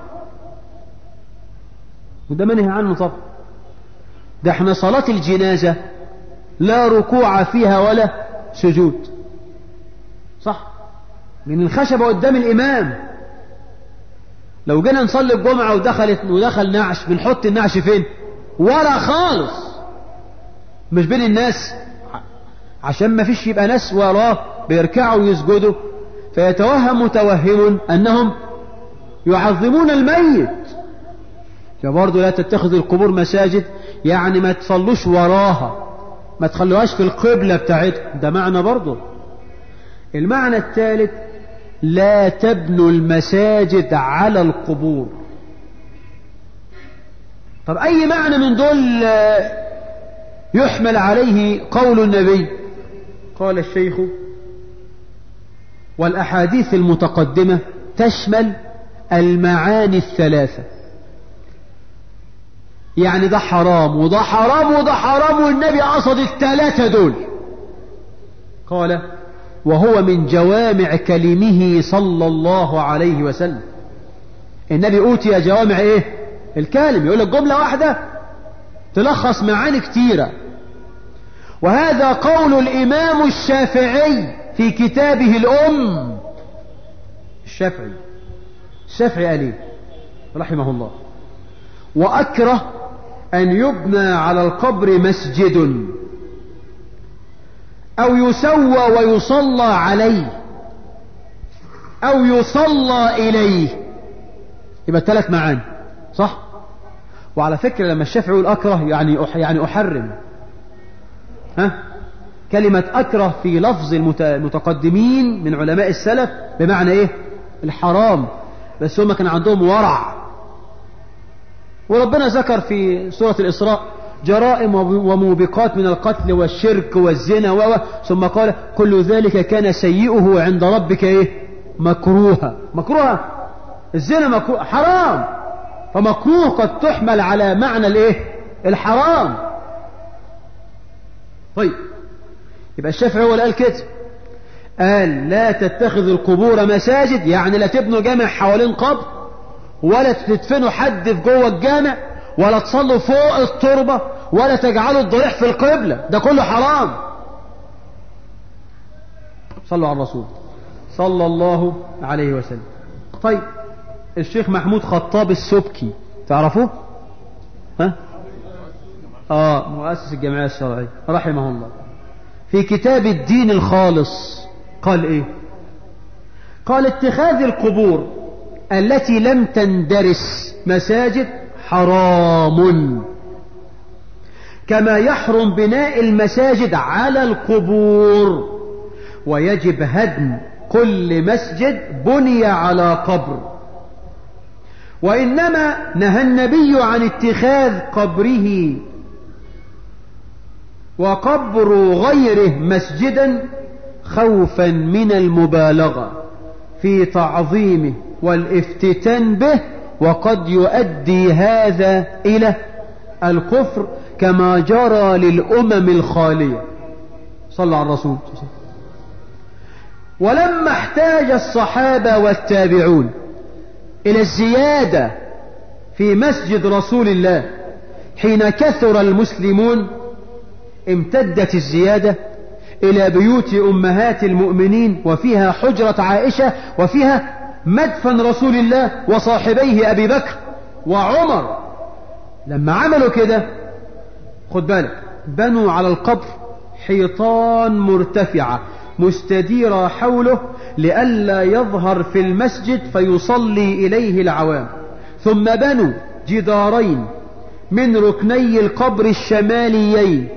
وده منهي عنه طبعا ده احنا صلاة الجنازة لا ركوع فيها ولا سجود صح من الخشبة قدام الإمام لو جينا نصلي الجمعة ودخلت ودخل نعش بنحط النعش فين ورا خالص مش بين الناس عشان ما فيش يبقى ناس وراه بيركعوا ويسجدوا فيتوهم متوهم أنهم يعظمون الميت فبرضه لا تتخذ القبور مساجد يعني ما تصلوش وراها ما تخلوهاش في القبلة بتاعتكم ده معنى برضه المعنى الثالث لا تبنوا المساجد على القبور طب أي معنى من دول يحمل عليه قول النبي قال الشيخ والأحاديث المتقدمة تشمل المعاني الثلاثة يعني ده حرام وده حرام وده حرام والنبي قصد الثلاثة دول قال وهو من جوامع كلمه صلى الله عليه وسلم النبي أوتي جوامع ايه الكلم يقول لك جملة واحدة تلخص معاني كتيرة وهذا قول الإمام الشافعي في كتابه الأم الشافعي الشافعي قال ايه رحمه الله وأكره أن يبنى على القبر مسجد أو يسوى ويصلى عليه أو يصلى إليه يبقى ثلاث معاني صح وعلى فكرة لما الشافعي يقول أكره يعني يعني أحرم ها كلمة أكره في لفظ المتقدمين من علماء السلف بمعنى إيه الحرام بس هم كان عندهم ورع وربنا ذكر في سورة الإسراء جرائم وموبقات من القتل والشرك والزنا و ثم قال كل ذلك كان سيئه عند ربك ايه مكروها مكروها الزنا مكروه حرام فمكروه قد تحمل على معنى الايه الحرام طيب يبقى الشافعي هو اللي قال كده قال لا تتخذ القبور مساجد يعني لا تبنوا جامع حوالين قبر ولا تدفنوا حد في جوه الجامع ولا تصلوا فوق التربة ولا تجعلوا الضريح في القبلة ده كله حرام صلوا على الرسول صلى الله عليه وسلم طيب الشيخ محمود خطاب السبكي تعرفوه ها اه مؤسس الجمعية الشرعية رحمه الله في كتاب الدين الخالص قال ايه قال اتخاذ القبور التي لم تندرس مساجد حرام كما يحرم بناء المساجد على القبور ويجب هدم كل مسجد بني على قبر وإنما نهى النبي عن اتخاذ قبره وقبر غيره مسجدا خوفا من المبالغة في تعظيمه والافتتان به وقد يؤدي هذا إلى الكفر كما جرى للأمم الخالية صلى على الرسول ولما احتاج الصحابة والتابعون إلى الزيادة في مسجد رسول الله حين كثر المسلمون امتدت الزيادة إلى بيوت أمهات المؤمنين وفيها حجرة عائشة وفيها مدفن رسول الله وصاحبيه أبي بكر وعمر لما عملوا كده خد بالك بنوا على القبر حيطان مرتفعة مستديرة حوله لئلا يظهر في المسجد فيصلي إليه العوام ثم بنوا جدارين من ركني القبر الشماليين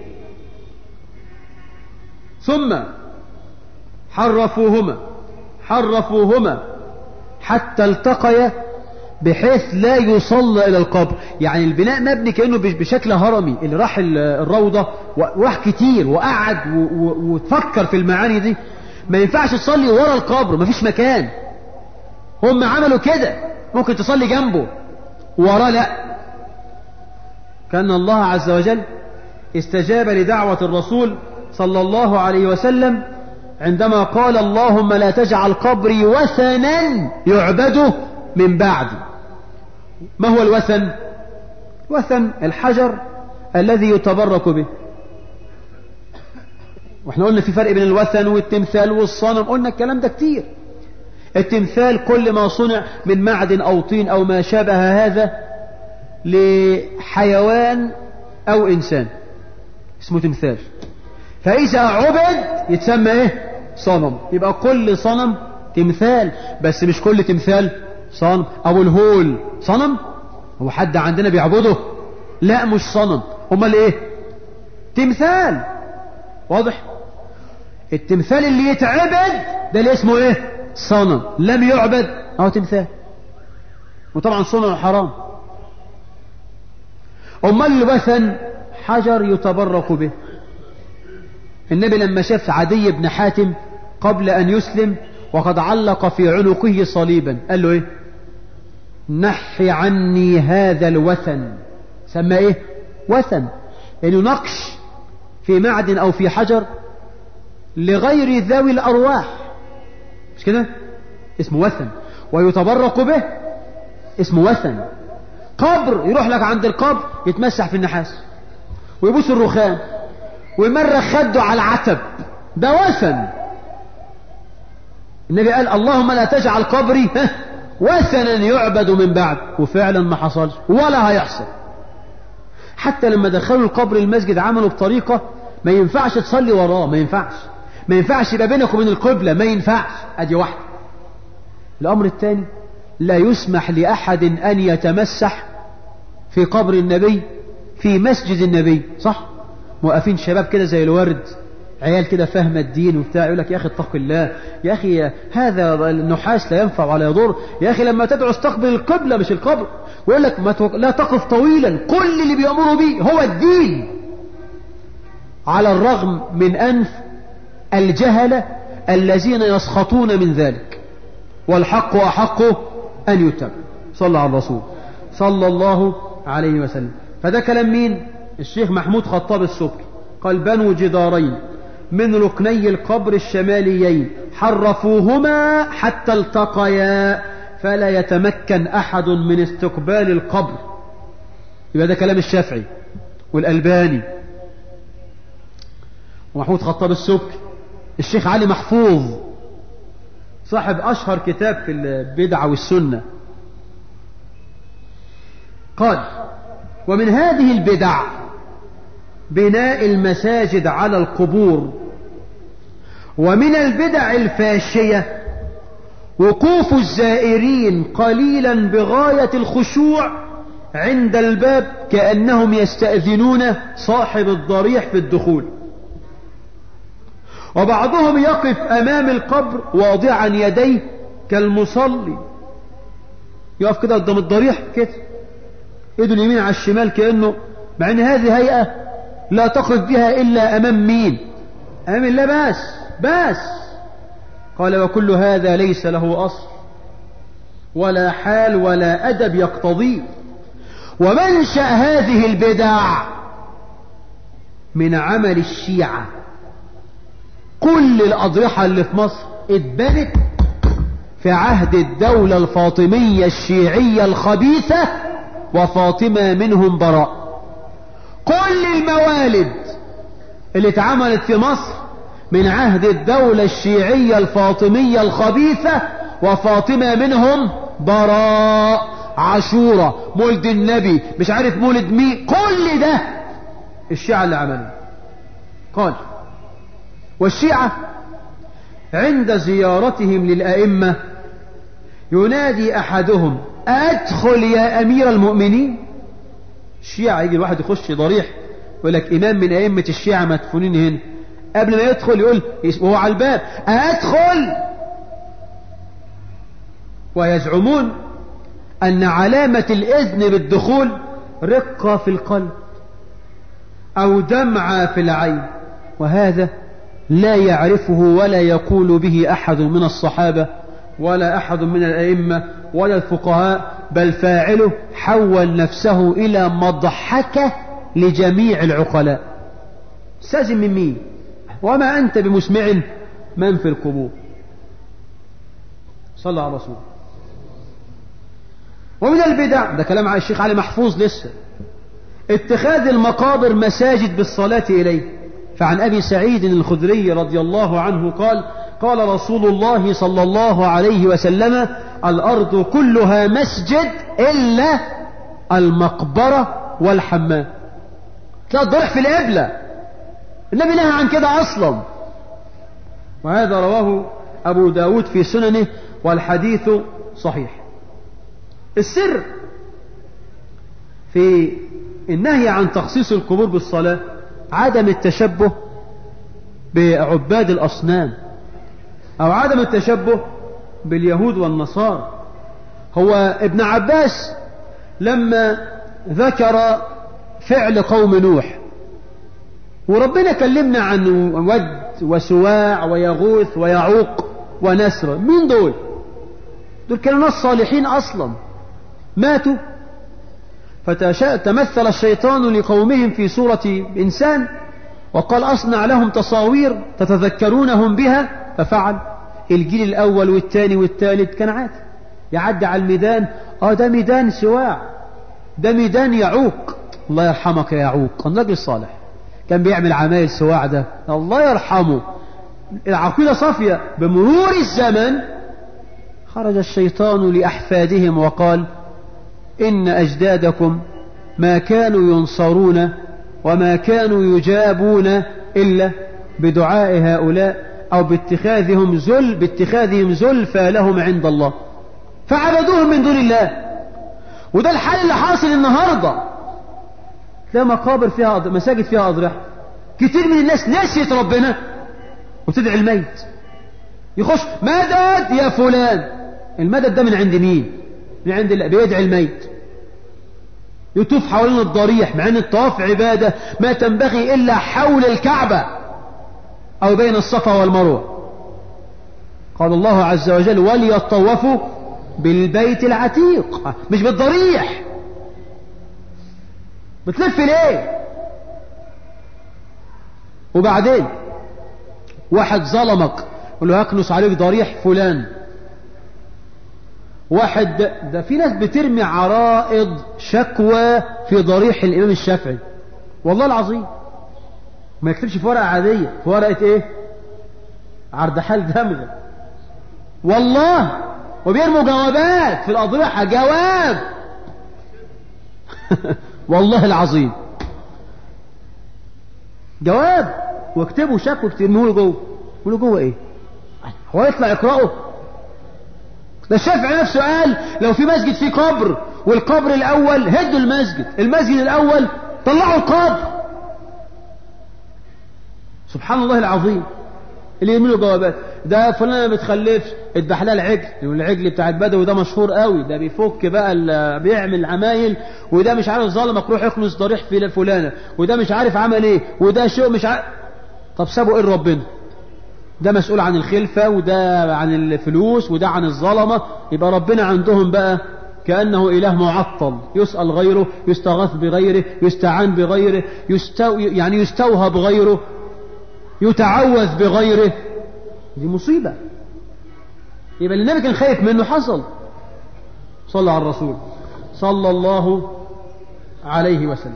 ثم حرفوهما حرفوهما حتى التقيا بحيث لا يصلى إلى القبر يعني البناء مبني كأنه بشكل هرمي اللي راح الروضة وراح كتير وقعد وتفكر في المعاني دي ما ينفعش تصلي ورا القبر ما فيش مكان هم عملوا كده ممكن تصلي جنبه وراه لا كان الله عز وجل استجاب لدعوة الرسول صلى الله عليه وسلم عندما قال اللهم لا تجعل قبري وثنا يعبده من بعدي ما هو الوثن وثن الحجر الذي يتبرك به واحنا قلنا في فرق بين الوثن والتمثال والصنم قلنا الكلام ده كتير التمثال كل ما صنع من معدن او طين او ما شابه هذا لحيوان او انسان اسمه تمثال فاذا عبد يتسمى ايه صنم يبقى كل صنم تمثال بس مش كل تمثال صنم ابو الهول صنم هو حد عندنا بيعبده لا مش صنم امال ايه تمثال واضح التمثال اللي يتعبد ده اللي اسمه ايه صنم لم يعبد اهو تمثال وطبعا صنم حرام امال الوثن حجر يتبرك به النبي لما شاف عدي بن حاتم قبل ان يسلم وقد علق في عنقه صليبا قال له ايه نحي عني هذا الوثن سمى ايه وثن يعني نقش في معدن او في حجر لغير ذوي الارواح مش كده اسمه وثن ويتبرك به اسمه وثن قبر يروح لك عند القبر يتمسح في النحاس ويبوس الرخام ويمرخ خده على العتب ده وثن النبي قال اللهم لا تجعل قبري وثنا يعبد من بعد وفعلا ما حصلش ولا هيحصل حتى لما دخلوا القبر المسجد عملوا بطريقة ما ينفعش تصلي وراه ما ينفعش ما ينفعش يبقى بينك وبين القبلة ما ينفعش ادي واحدة الامر الثاني لا يسمح لأحد أن يتمسح في قبر النبي في مسجد النبي صح موقفين شباب كده زي الورد عيال كده فاهمة الدين وبتاع يقول لك يا أخي اتق الله يا أخي هذا النحاس لا ينفع ولا يضر يا أخي لما تدعو استقبل القبلة مش القبر ويقول لك ما توق... لا تقف طويلا كل اللي بيأمروا به هو الدين على الرغم من أنف الجهلة الذين يسخطون من ذلك والحق أحق أن يتبع صلى على الرسول صلى الله عليه وسلم فده كلام مين الشيخ محمود خطاب السبكي قال بنوا جدارين من ركني القبر الشماليين حرفوهما حتى التقيا فلا يتمكن أحد من استقبال القبر يبقى ده كلام الشافعي والألباني ومحمود خطاب السبكي الشيخ علي محفوظ صاحب أشهر كتاب في البدع والسنة قال ومن هذه البدع بناء المساجد على القبور ومن البدع الفاشية وقوف الزائرين قليلا بغاية الخشوع عند الباب كأنهم يستأذنون صاحب الضريح في الدخول وبعضهم يقف أمام القبر واضعا يديه كالمصلي يقف كده قدام الضريح كده ايده اليمين على الشمال كأنه مع ان هذه هيئة لا تقف بها إلا أمام مين أمام الله بس بس قال وكل هذا ليس له أصل ولا حال ولا أدب يقتضيه ومنشأ هذه البدع من عمل الشيعة كل الأضرحة اللي في مصر اتبنت في عهد الدولة الفاطمية الشيعية الخبيثة وفاطمة منهم براء كل الموالد اللي اتعملت في مصر من عهد الدولة الشيعية الفاطمية الخبيثة وفاطمة منهم براء عاشورة مولد النبي مش عارف مولد مين كل ده الشيعة اللي عملوه قال والشيعة عند زيارتهم للأئمة ينادي أحدهم أدخل يا أمير المؤمنين الشيعة يجي الواحد يخش ضريح يقول لك إمام من أئمة الشيعة مدفونين هنا قبل ما يدخل يقول وهو على الباب أدخل ويزعمون أن علامة الإذن بالدخول رقة في القلب أو دمعة في العين وهذا لا يعرفه ولا يقول به أحد من الصحابة ولا أحد من الأئمة ولا الفقهاء بل فاعله حول نفسه إلى مضحكة لجميع العقلاء استاذن من مين وما أنت بمسمع من في القبور صلى على رسول ومن البدع ده كلام على الشيخ علي محفوظ لسه اتخاذ المقابر مساجد بالصلاة إليه فعن أبي سعيد الخدري رضي الله عنه قال قال رسول الله صلى الله عليه وسلم الأرض كلها مسجد إلا المقبرة والحمام تلاقي الضرح في القبلة النبي نهى عن كده أصلا وهذا رواه أبو داود في سننه والحديث صحيح السر في النهي عن تخصيص القبور بالصلاة عدم التشبه بعباد الأصنام أو عدم التشبه باليهود والنصارى هو ابن عباس لما ذكر فعل قوم نوح وربنا كلمنا عن ود وسواع ويغوث ويعوق ونسر مين دول دول كانوا ناس صالحين أصلا ماتوا فتمثل الشيطان لقومهم في صورة إنسان وقال أصنع لهم تصاوير تتذكرونهم بها ففعل الجيل الأول والثاني والثالث كان عادي يعدي على الميدان اه ده ميدان سواع ده ميدان يعوق الله يرحمك يا يعوق كان راجل صالح كان بيعمل عمايل سواع ده الله يرحمه العقيدة صافية بمرور الزمن خرج الشيطان لأحفادهم وقال إن أجدادكم ما كانوا ينصرون وما كانوا يجابون إلا بدعاء هؤلاء أو باتخاذهم زل باتخاذهم زلفى لهم عند الله فعبدوهم من دون الله وده الحال اللي حاصل النهاردة تلاقي مقابر فيها أضر... مساجد فيها أضرحة كتير من الناس نسيت ربنا وتدعي الميت يخش مدد يا فلان المدد ده من عند مين من عند الله بيدعي الميت يطوف حوالين الضريح مع ان الطواف عبادة ما تنبغي الا حول الكعبة او بين الصفا والمروة قال الله عز وجل وليطوفوا بالبيت العتيق مش بالضريح بتلف ليه وبعدين واحد ظلمك يقول له هكنس عليك ضريح فلان واحد ده, ده في ناس بترمي عرائض شكوى في ضريح الإمام الشافعي والله العظيم ما يكتبش في ورقة عادية في ورقة ايه عرض حال دمغة والله وبيرموا جوابات في الأضرحة جواب والله العظيم جواب واكتبوا شك واكتبوا له جوه له جوه ايه هو يطلع يقرأه ده الشافعي نفسه قال لو في مسجد فيه قبر والقبر الاول هدوا المسجد المسجد الاول طلعوا القبر سبحان الله العظيم اللي يعملوا جوابات ده فلان ما بتخلفش اذبح لها العجل والعجل بتاع البدوي ده مشهور قوي ده بيفك بقى بيعمل عمايل وده مش عارف ظلمك روح يخلص ضريح في فلانه وده مش عارف عمل ايه وده شو مش عارف طب سابوا ايه ربنا ده مسؤول عن الخلفة وده عن الفلوس وده عن الظلمة يبقى ربنا عندهم بقى كأنه إله معطل يسأل غيره يستغاث بغيره يستعان بغيره يستو يعني يستوهى بغيره يتعوذ بغيره دي مصيبة يبقى اللي النبي كان خايف منه حصل صلى على الرسول صلى الله عليه وسلم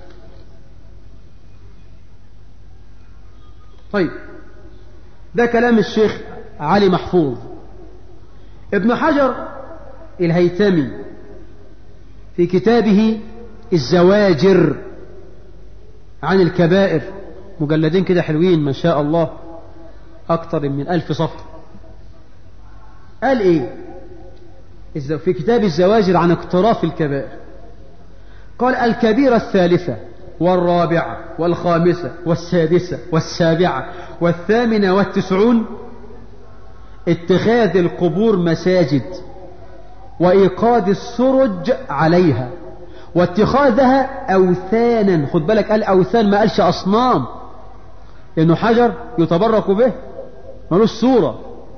طيب ده كلام الشيخ علي محفوظ ابن حجر الهيثمي في كتابه الزواجر عن الكبائر مجلدين كده حلوين ما شاء الله أكثر من ألف صفحة قال إيه في كتاب الزواجر عن اقتراف الكبائر قال الكبيرة الثالثة والرابعة والخامسة والسادسة والسابعة والثامنة والتسعون اتخاذ القبور مساجد وإيقاد السرج عليها واتخاذها أوثانا خد بالك قال أوثان ما قالش أصنام لأنه حجر يتبرك به ملوش صورة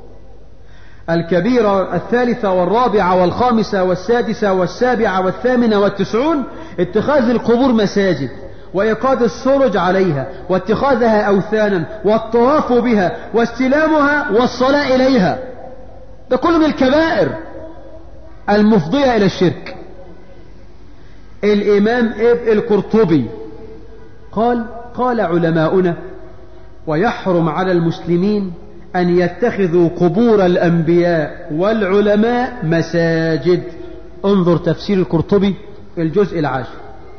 الكبيرة الثالثة والرابعة والخامسة والسادسة والسابعة والثامنة والتسعون اتخاذ القبور مساجد وإيقاد السرج عليها واتخاذها أوثانا والطواف بها واستلامها والصلاة إليها ده كله من الكبائر المفضية إلى الشرك الإمام ابن القرطبي قال قال علماؤنا ويحرم على المسلمين أن يتخذوا قبور الأنبياء والعلماء مساجد انظر تفسير القرطبي الجزء العاشر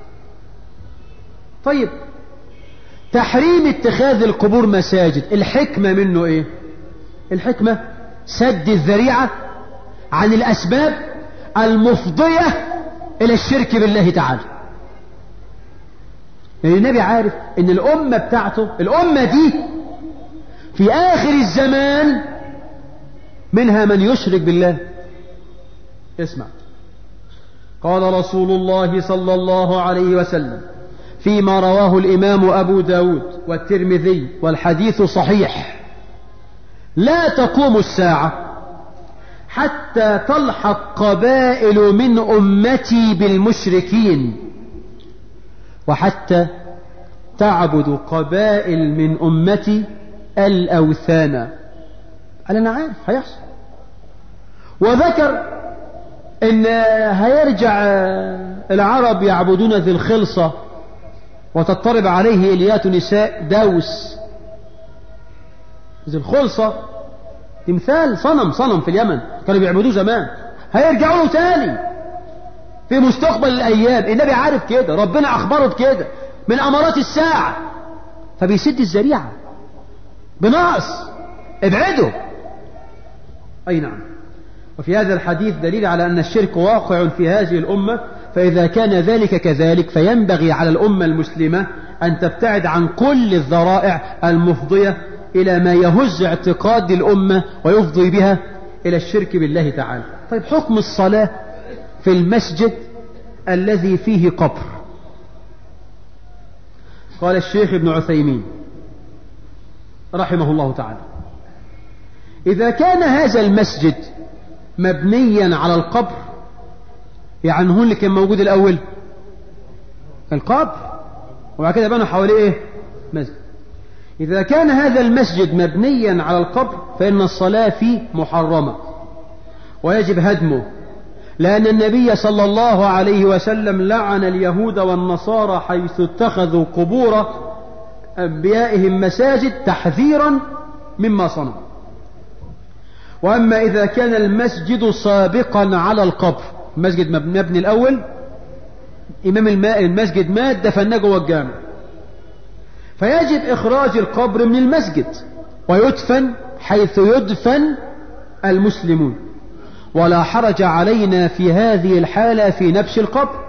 طيب تحريم اتخاذ القبور مساجد الحكمة منه ايه الحكمة سد الذريعة عن الأسباب المفضية إلى الشرك بالله تعالى لأن النبي عارف أن الأمة بتاعته الأمة دي في آخر الزمان منها من يشرك بالله اسمع قال رسول الله صلى الله عليه وسلم فيما رواه الإمام أبو داود والترمذي والحديث صحيح لا تقوم الساعة حتى تلحق قبائل من أمتي بالمشركين وحتى تعبد قبائل من أمتي الأوثان قال أنا عارف هيحصل وذكر ان هيرجع العرب يعبدون ذي الخلصة وتضطرب عليه إليات نساء دوس ذي الخلصة تمثال صنم صنم في اليمن كانوا بيعبدوه زمان هيرجعوا له تاني في مستقبل الأيام النبي عارف كده ربنا أخبره بكده من أمارات الساعة فبيسد الذريعة بنقص ابعده أي نعم وفي هذا الحديث دليل على أن الشرك واقع في هذه الأمة فإذا كان ذلك كذلك فينبغي على الأمة المسلمة أن تبتعد عن كل الذرائع المفضية إلى ما يهز اعتقاد الأمة ويفضي بها إلى الشرك بالله تعالى طيب حكم الصلاة في المسجد الذي فيه قبر قال الشيخ ابن عثيمين رحمه الله تعالى إذا كان هذا المسجد مبنيا على القبر يعني هو اللي كان موجود الأول القبر وبعد كده بنوا حواليه إيه مسجد إذا كان هذا المسجد مبنيا على القبر فإن الصلاة فيه محرمة ويجب هدمه لأن النبي صلى الله عليه وسلم لعن اليهود والنصارى حيث اتخذوا قبور أنبيائهم مساجد تحذيرا مما صنعوا وأما إذا كان المسجد سابقا على القبر المسجد مبني الأول إمام الماء المسجد مات دفناه جوه الجامع فيجب إخراج القبر من المسجد ويدفن حيث يدفن المسلمون ولا حرج علينا في هذه الحالة في نبش القبر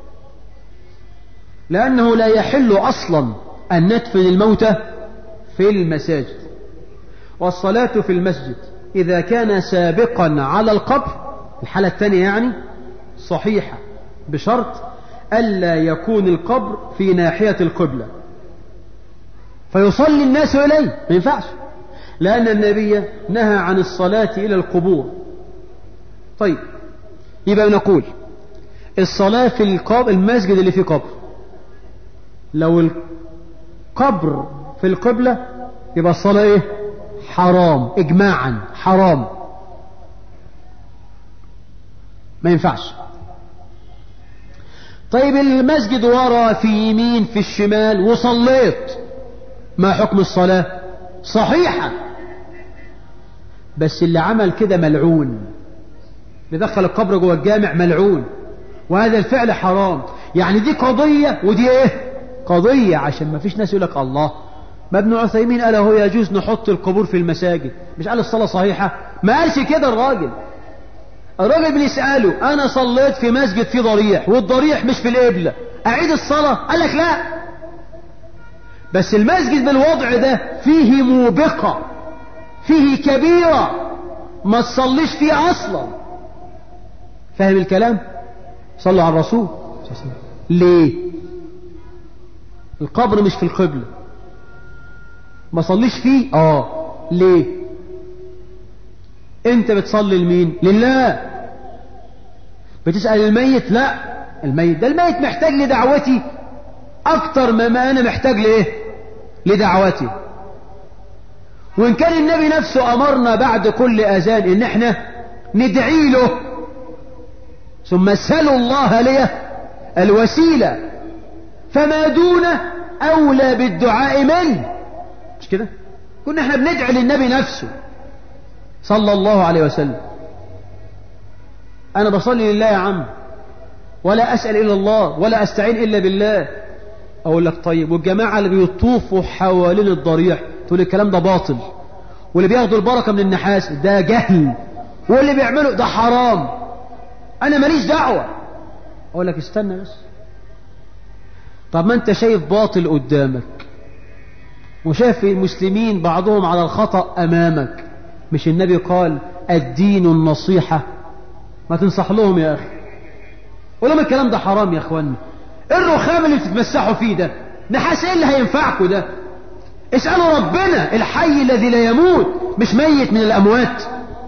لأنه لا يحل أصلا أن ندفن الموتى في المساجد والصلاة في المسجد إذا كان سابقا على القبر الحالة الثانية يعني صحيحة بشرط ألا يكون القبر في ناحية القبلة فيصلي الناس إليه ما ينفعش لأن النبي نهى عن الصلاة إلى القبور طيب يبقى نقول الصلاة في القبر المسجد اللي فيه قبر لو القبر في القبلة يبقى الصلاة ايه حرام اجماعا حرام ما ينفعش طيب المسجد ورا في يمين في الشمال وصليت ما حكم الصلاة صحيحة بس اللي عمل كده ملعون بيدخل القبر جوه الجامع ملعون وهذا الفعل حرام يعني دي قضية ودي ايه قضية عشان ما فيش ناس يقول لك الله ما ابن عثيمين قال هو يجوز نحط القبور في المساجد مش قال الصلاة صحيحة ما قالش كده الراجل الراجل بيسأله أنا صليت في مسجد فيه ضريح والضريح مش في القبلة أعيد الصلاة قال لك لا بس المسجد بالوضع ده فيه موبقة فيه كبيرة ما تصليش فيه أصلا فاهم الكلام صلوا على الرسول ليه القبر مش في القبلة ما صليش فيه اه ليه انت بتصلي لمين لله بتسأل الميت لا الميت ده الميت محتاج لدعوتي اكتر مما انا محتاج لايه لدعوتي وان كان النبي نفسه امرنا بعد كل اذان ان احنا ندعي له ثم اسألوا الله ليه الوسيلة فما دونه اولى بالدعاء منه مش كده كنا احنا بندعي للنبي نفسه صلى الله عليه وسلم انا بصلي لله يا عم ولا اسال الا الله ولا استعين الا بالله اقول لك طيب والجماعه اللي بيطوفوا حوالين الضريح تقول الكلام ده باطل واللي بياخدوا البركه من النحاس ده جهل واللي بيعملوا ده حرام انا ماليش دعوه اقول لك استنى بس طب ما انت شايف باطل قدامك وشايف المسلمين بعضهم على الخطأ امامك مش النبي قال الدين النصيحة ما تنصح لهم يا أخي ولما الكلام ده حرام يا أخواني الرخام اللي بتتمسحوا فيه ده نحاس ايه اللي هينفعكم ده اسألوا ربنا الحي الذي لا يموت مش ميت من الأموات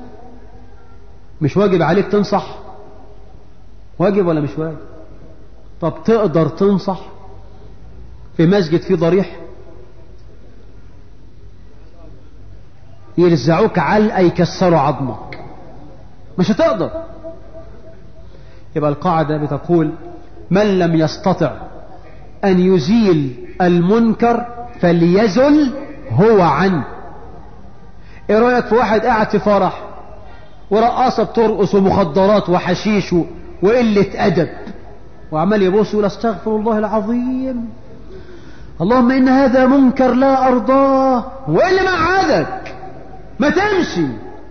مش واجب عليك تنصح واجب ولا مش واجب طب تقدر تنصح في مسجد فيه ضريح يرزعوك علقة يكسروا عظمك مش هتقدر يبقى القاعدة بتقول من لم يستطع أن يزيل المنكر فليزل هو عنه ايه رأيك في واحد قاعد في فرح ورقاصة بترقص ومخدرات وحشيش وقلة أدب وعمال يبص يقول استغفر الله العظيم اللهم إن هذا منكر لا أرضاه وإيه اللي مقعدك ما تمشي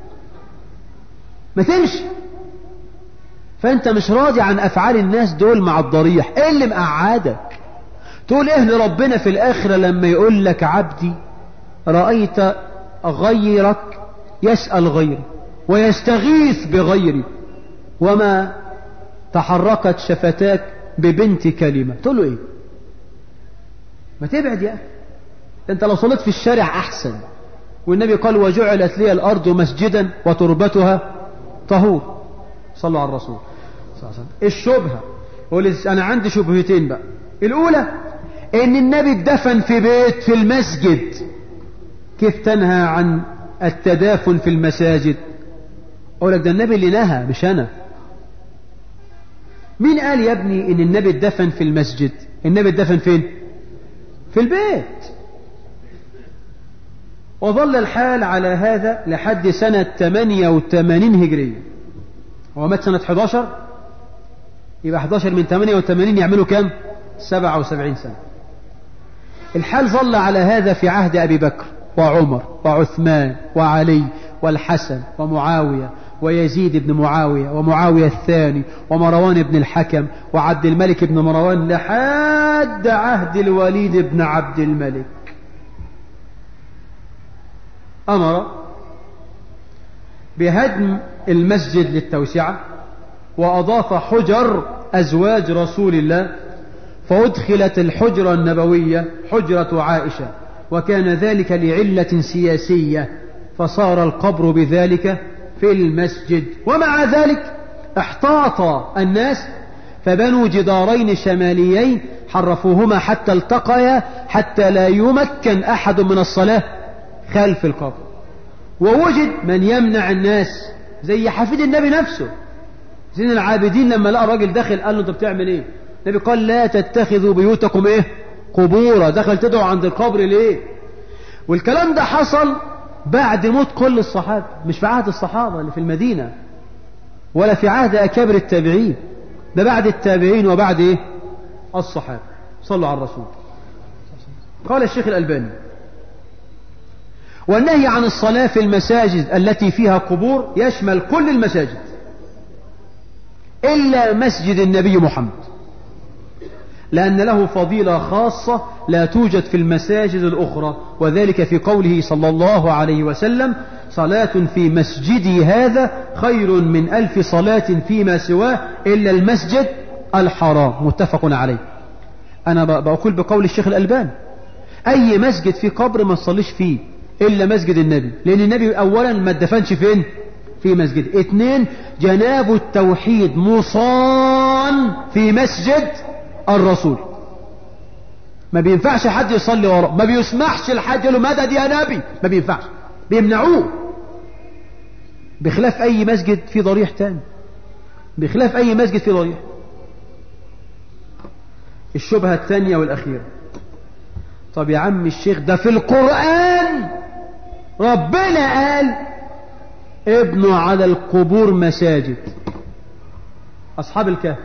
ما تمشي فانت مش راضي عن افعال الناس دول مع الضريح ايه اللي مقعدك تقول ايه لربنا في الاخرة لما يقول لك عبدي رأيت غيرك يسأل غيري ويستغيث بغيري وما تحركت شفتاك ببنت كلمة تقول له ايه ما تبعد يا اخي انت لو صليت في الشارع احسن والنبي قال وجعلت لي الأرض مسجدا وتربتها طهور صلوا على الرسول صلى الله عليه وسلم الشبهة أنا عندي شبهتين بقى الأولى إن النبي اتدفن في بيت في المسجد كيف تنهى عن التدافن في المساجد أقول لك ده النبي اللي نهى مش أنا مين قال يا ابني إن النبي اتدفن في المسجد النبي اتدفن فين في البيت وظل الحال على هذا لحد سنة 88 هجرية هو مات سنة 11 يبقى 11 من 88 يعملوا كام 77 سنة الحال ظل على هذا في عهد أبي بكر وعمر وعثمان وعلي والحسن ومعاوية ويزيد بن معاوية ومعاوية الثاني ومروان بن الحكم وعبد الملك بن مروان لحد عهد الوليد بن عبد الملك أمر بهدم المسجد للتوسعة وأضاف حجر أزواج رسول الله فأدخلت الحجرة النبوية حجرة عائشة وكان ذلك لعلة سياسية فصار القبر بذلك في المسجد ومع ذلك احتاط الناس فبنوا جدارين شماليين حرفوهما حتى التقيا حتى لا يمكن أحد من الصلاة خلف القبر ووجد من يمنع الناس زي حفيد النبي نفسه زين العابدين لما لقى راجل داخل قال له انت بتعمل ايه النبي قال لا تتخذوا بيوتكم ايه قبورا دخل تدعو عند القبر ليه والكلام ده حصل بعد موت كل الصحابة مش في عهد الصحابة اللي في المدينة ولا في عهد أكابر التابعين ده بعد التابعين وبعد إيه الصحابة صلوا على الرسول قال الشيخ الألباني والنهي عن الصلاة في المساجد التي فيها قبور يشمل كل المساجد إلا مسجد النبي محمد لأن له فضيلة خاصة لا توجد في المساجد الأخرى وذلك في قوله صلى الله عليه وسلم صلاة في مسجدي هذا خير من ألف صلاة فيما سواه إلا المسجد الحرام متفق عليه أنا بقول بقول الشيخ الألباني أي مسجد في قبر ما تصليش فيه إلا مسجد النبي لأن النبي أولا ما اتدفنش فين في مسجد اثنين جناب التوحيد مصان في مسجد الرسول ما بينفعش حد يصلي وراه ما بيسمحش لحد يقول له مدد يا نبي ما بينفعش بيمنعوه بخلاف اي مسجد في ضريح تاني بخلاف اي مسجد في ضريح الشبهة الثانية والأخيرة طب يا عم الشيخ ده في القرآن ربنا قال ابنوا على القبور مساجد أصحاب الكهف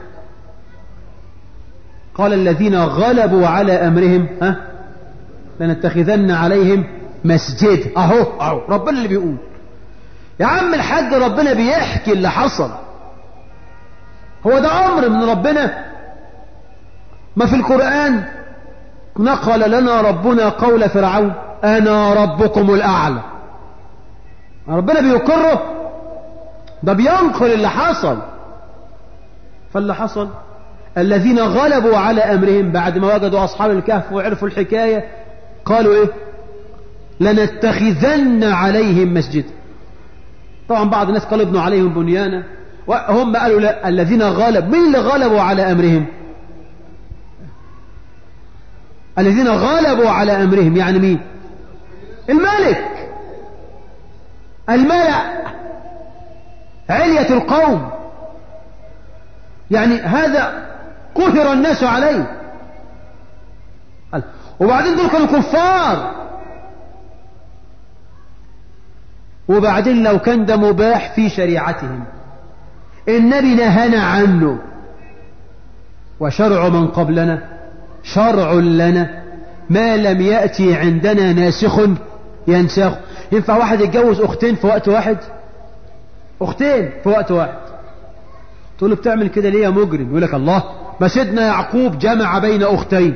قال الذين غلبوا على أمرهم ها لنتخذن عليهم مسجد أهو أهو ربنا اللي بيقول يا عم الحاج ربنا بيحكي اللي حصل هو ده أمر من ربنا ما في القرآن نقل لنا ربنا قول فرعون أنا ربكم الأعلى ربنا بيقره ده بينقل اللي حصل فاللي حصل الذين غلبوا على أمرهم بعد ما وجدوا أصحاب الكهف وعرفوا الحكاية قالوا إيه لنتخذن عليهم مسجد طبعا بعض الناس قالوا ابنوا عليهم بنيانا وهم قالوا لا الذين غلب مين اللي غلبوا على أمرهم الذين غلبوا على أمرهم يعني مين الملك الملأ علية القوم يعني هذا قهر الناس عليه وبعدين دول كانوا كفار وبعدين لو كان ده مباح في شريعتهم النبي نهانا عنه وشرع من قبلنا شرع لنا ما لم يأتي عندنا ناسخ ينسخ ينفع واحد يتجوز أختين في وقت واحد أختين في وقت واحد تقول له بتعمل كده ليه يا مجرم يقول لك الله ما سيدنا يعقوب جمع بين أختين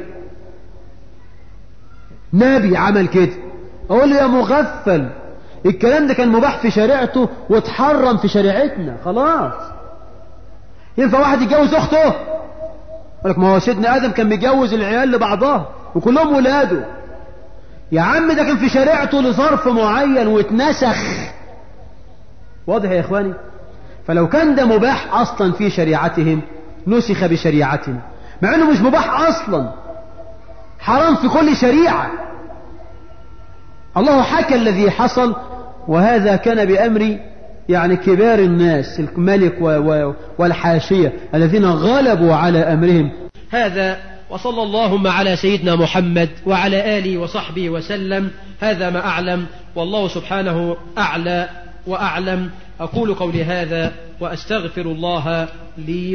نبي عمل كده أقول له يا مغفل الكلام ده كان مباح في شريعته واتحرم في شريعتنا خلاص ينفع واحد يتجوز أخته يقول لك ما هو سيدنا آدم كان بيجوز العيال لبعضها وكلهم ولاده يا عم ده كان في شريعته لظرف معين واتنسخ واضح يا إخواني فلو كان ده مباح أصلا في شريعتهم نسخ بشريعتنا مع أنه مش مباح أصلا حرام في كل شريعة الله حكى الذي حصل وهذا كان بأمر يعني كبار الناس الملك والحاشية الذين غلبوا على أمرهم هذا وصلى اللهم على سيدنا محمد وعلى آله وصحبه وسلم هذا ما أعلم والله سبحانه أعلى وأعلم أقول قولي هذا وأستغفر الله لي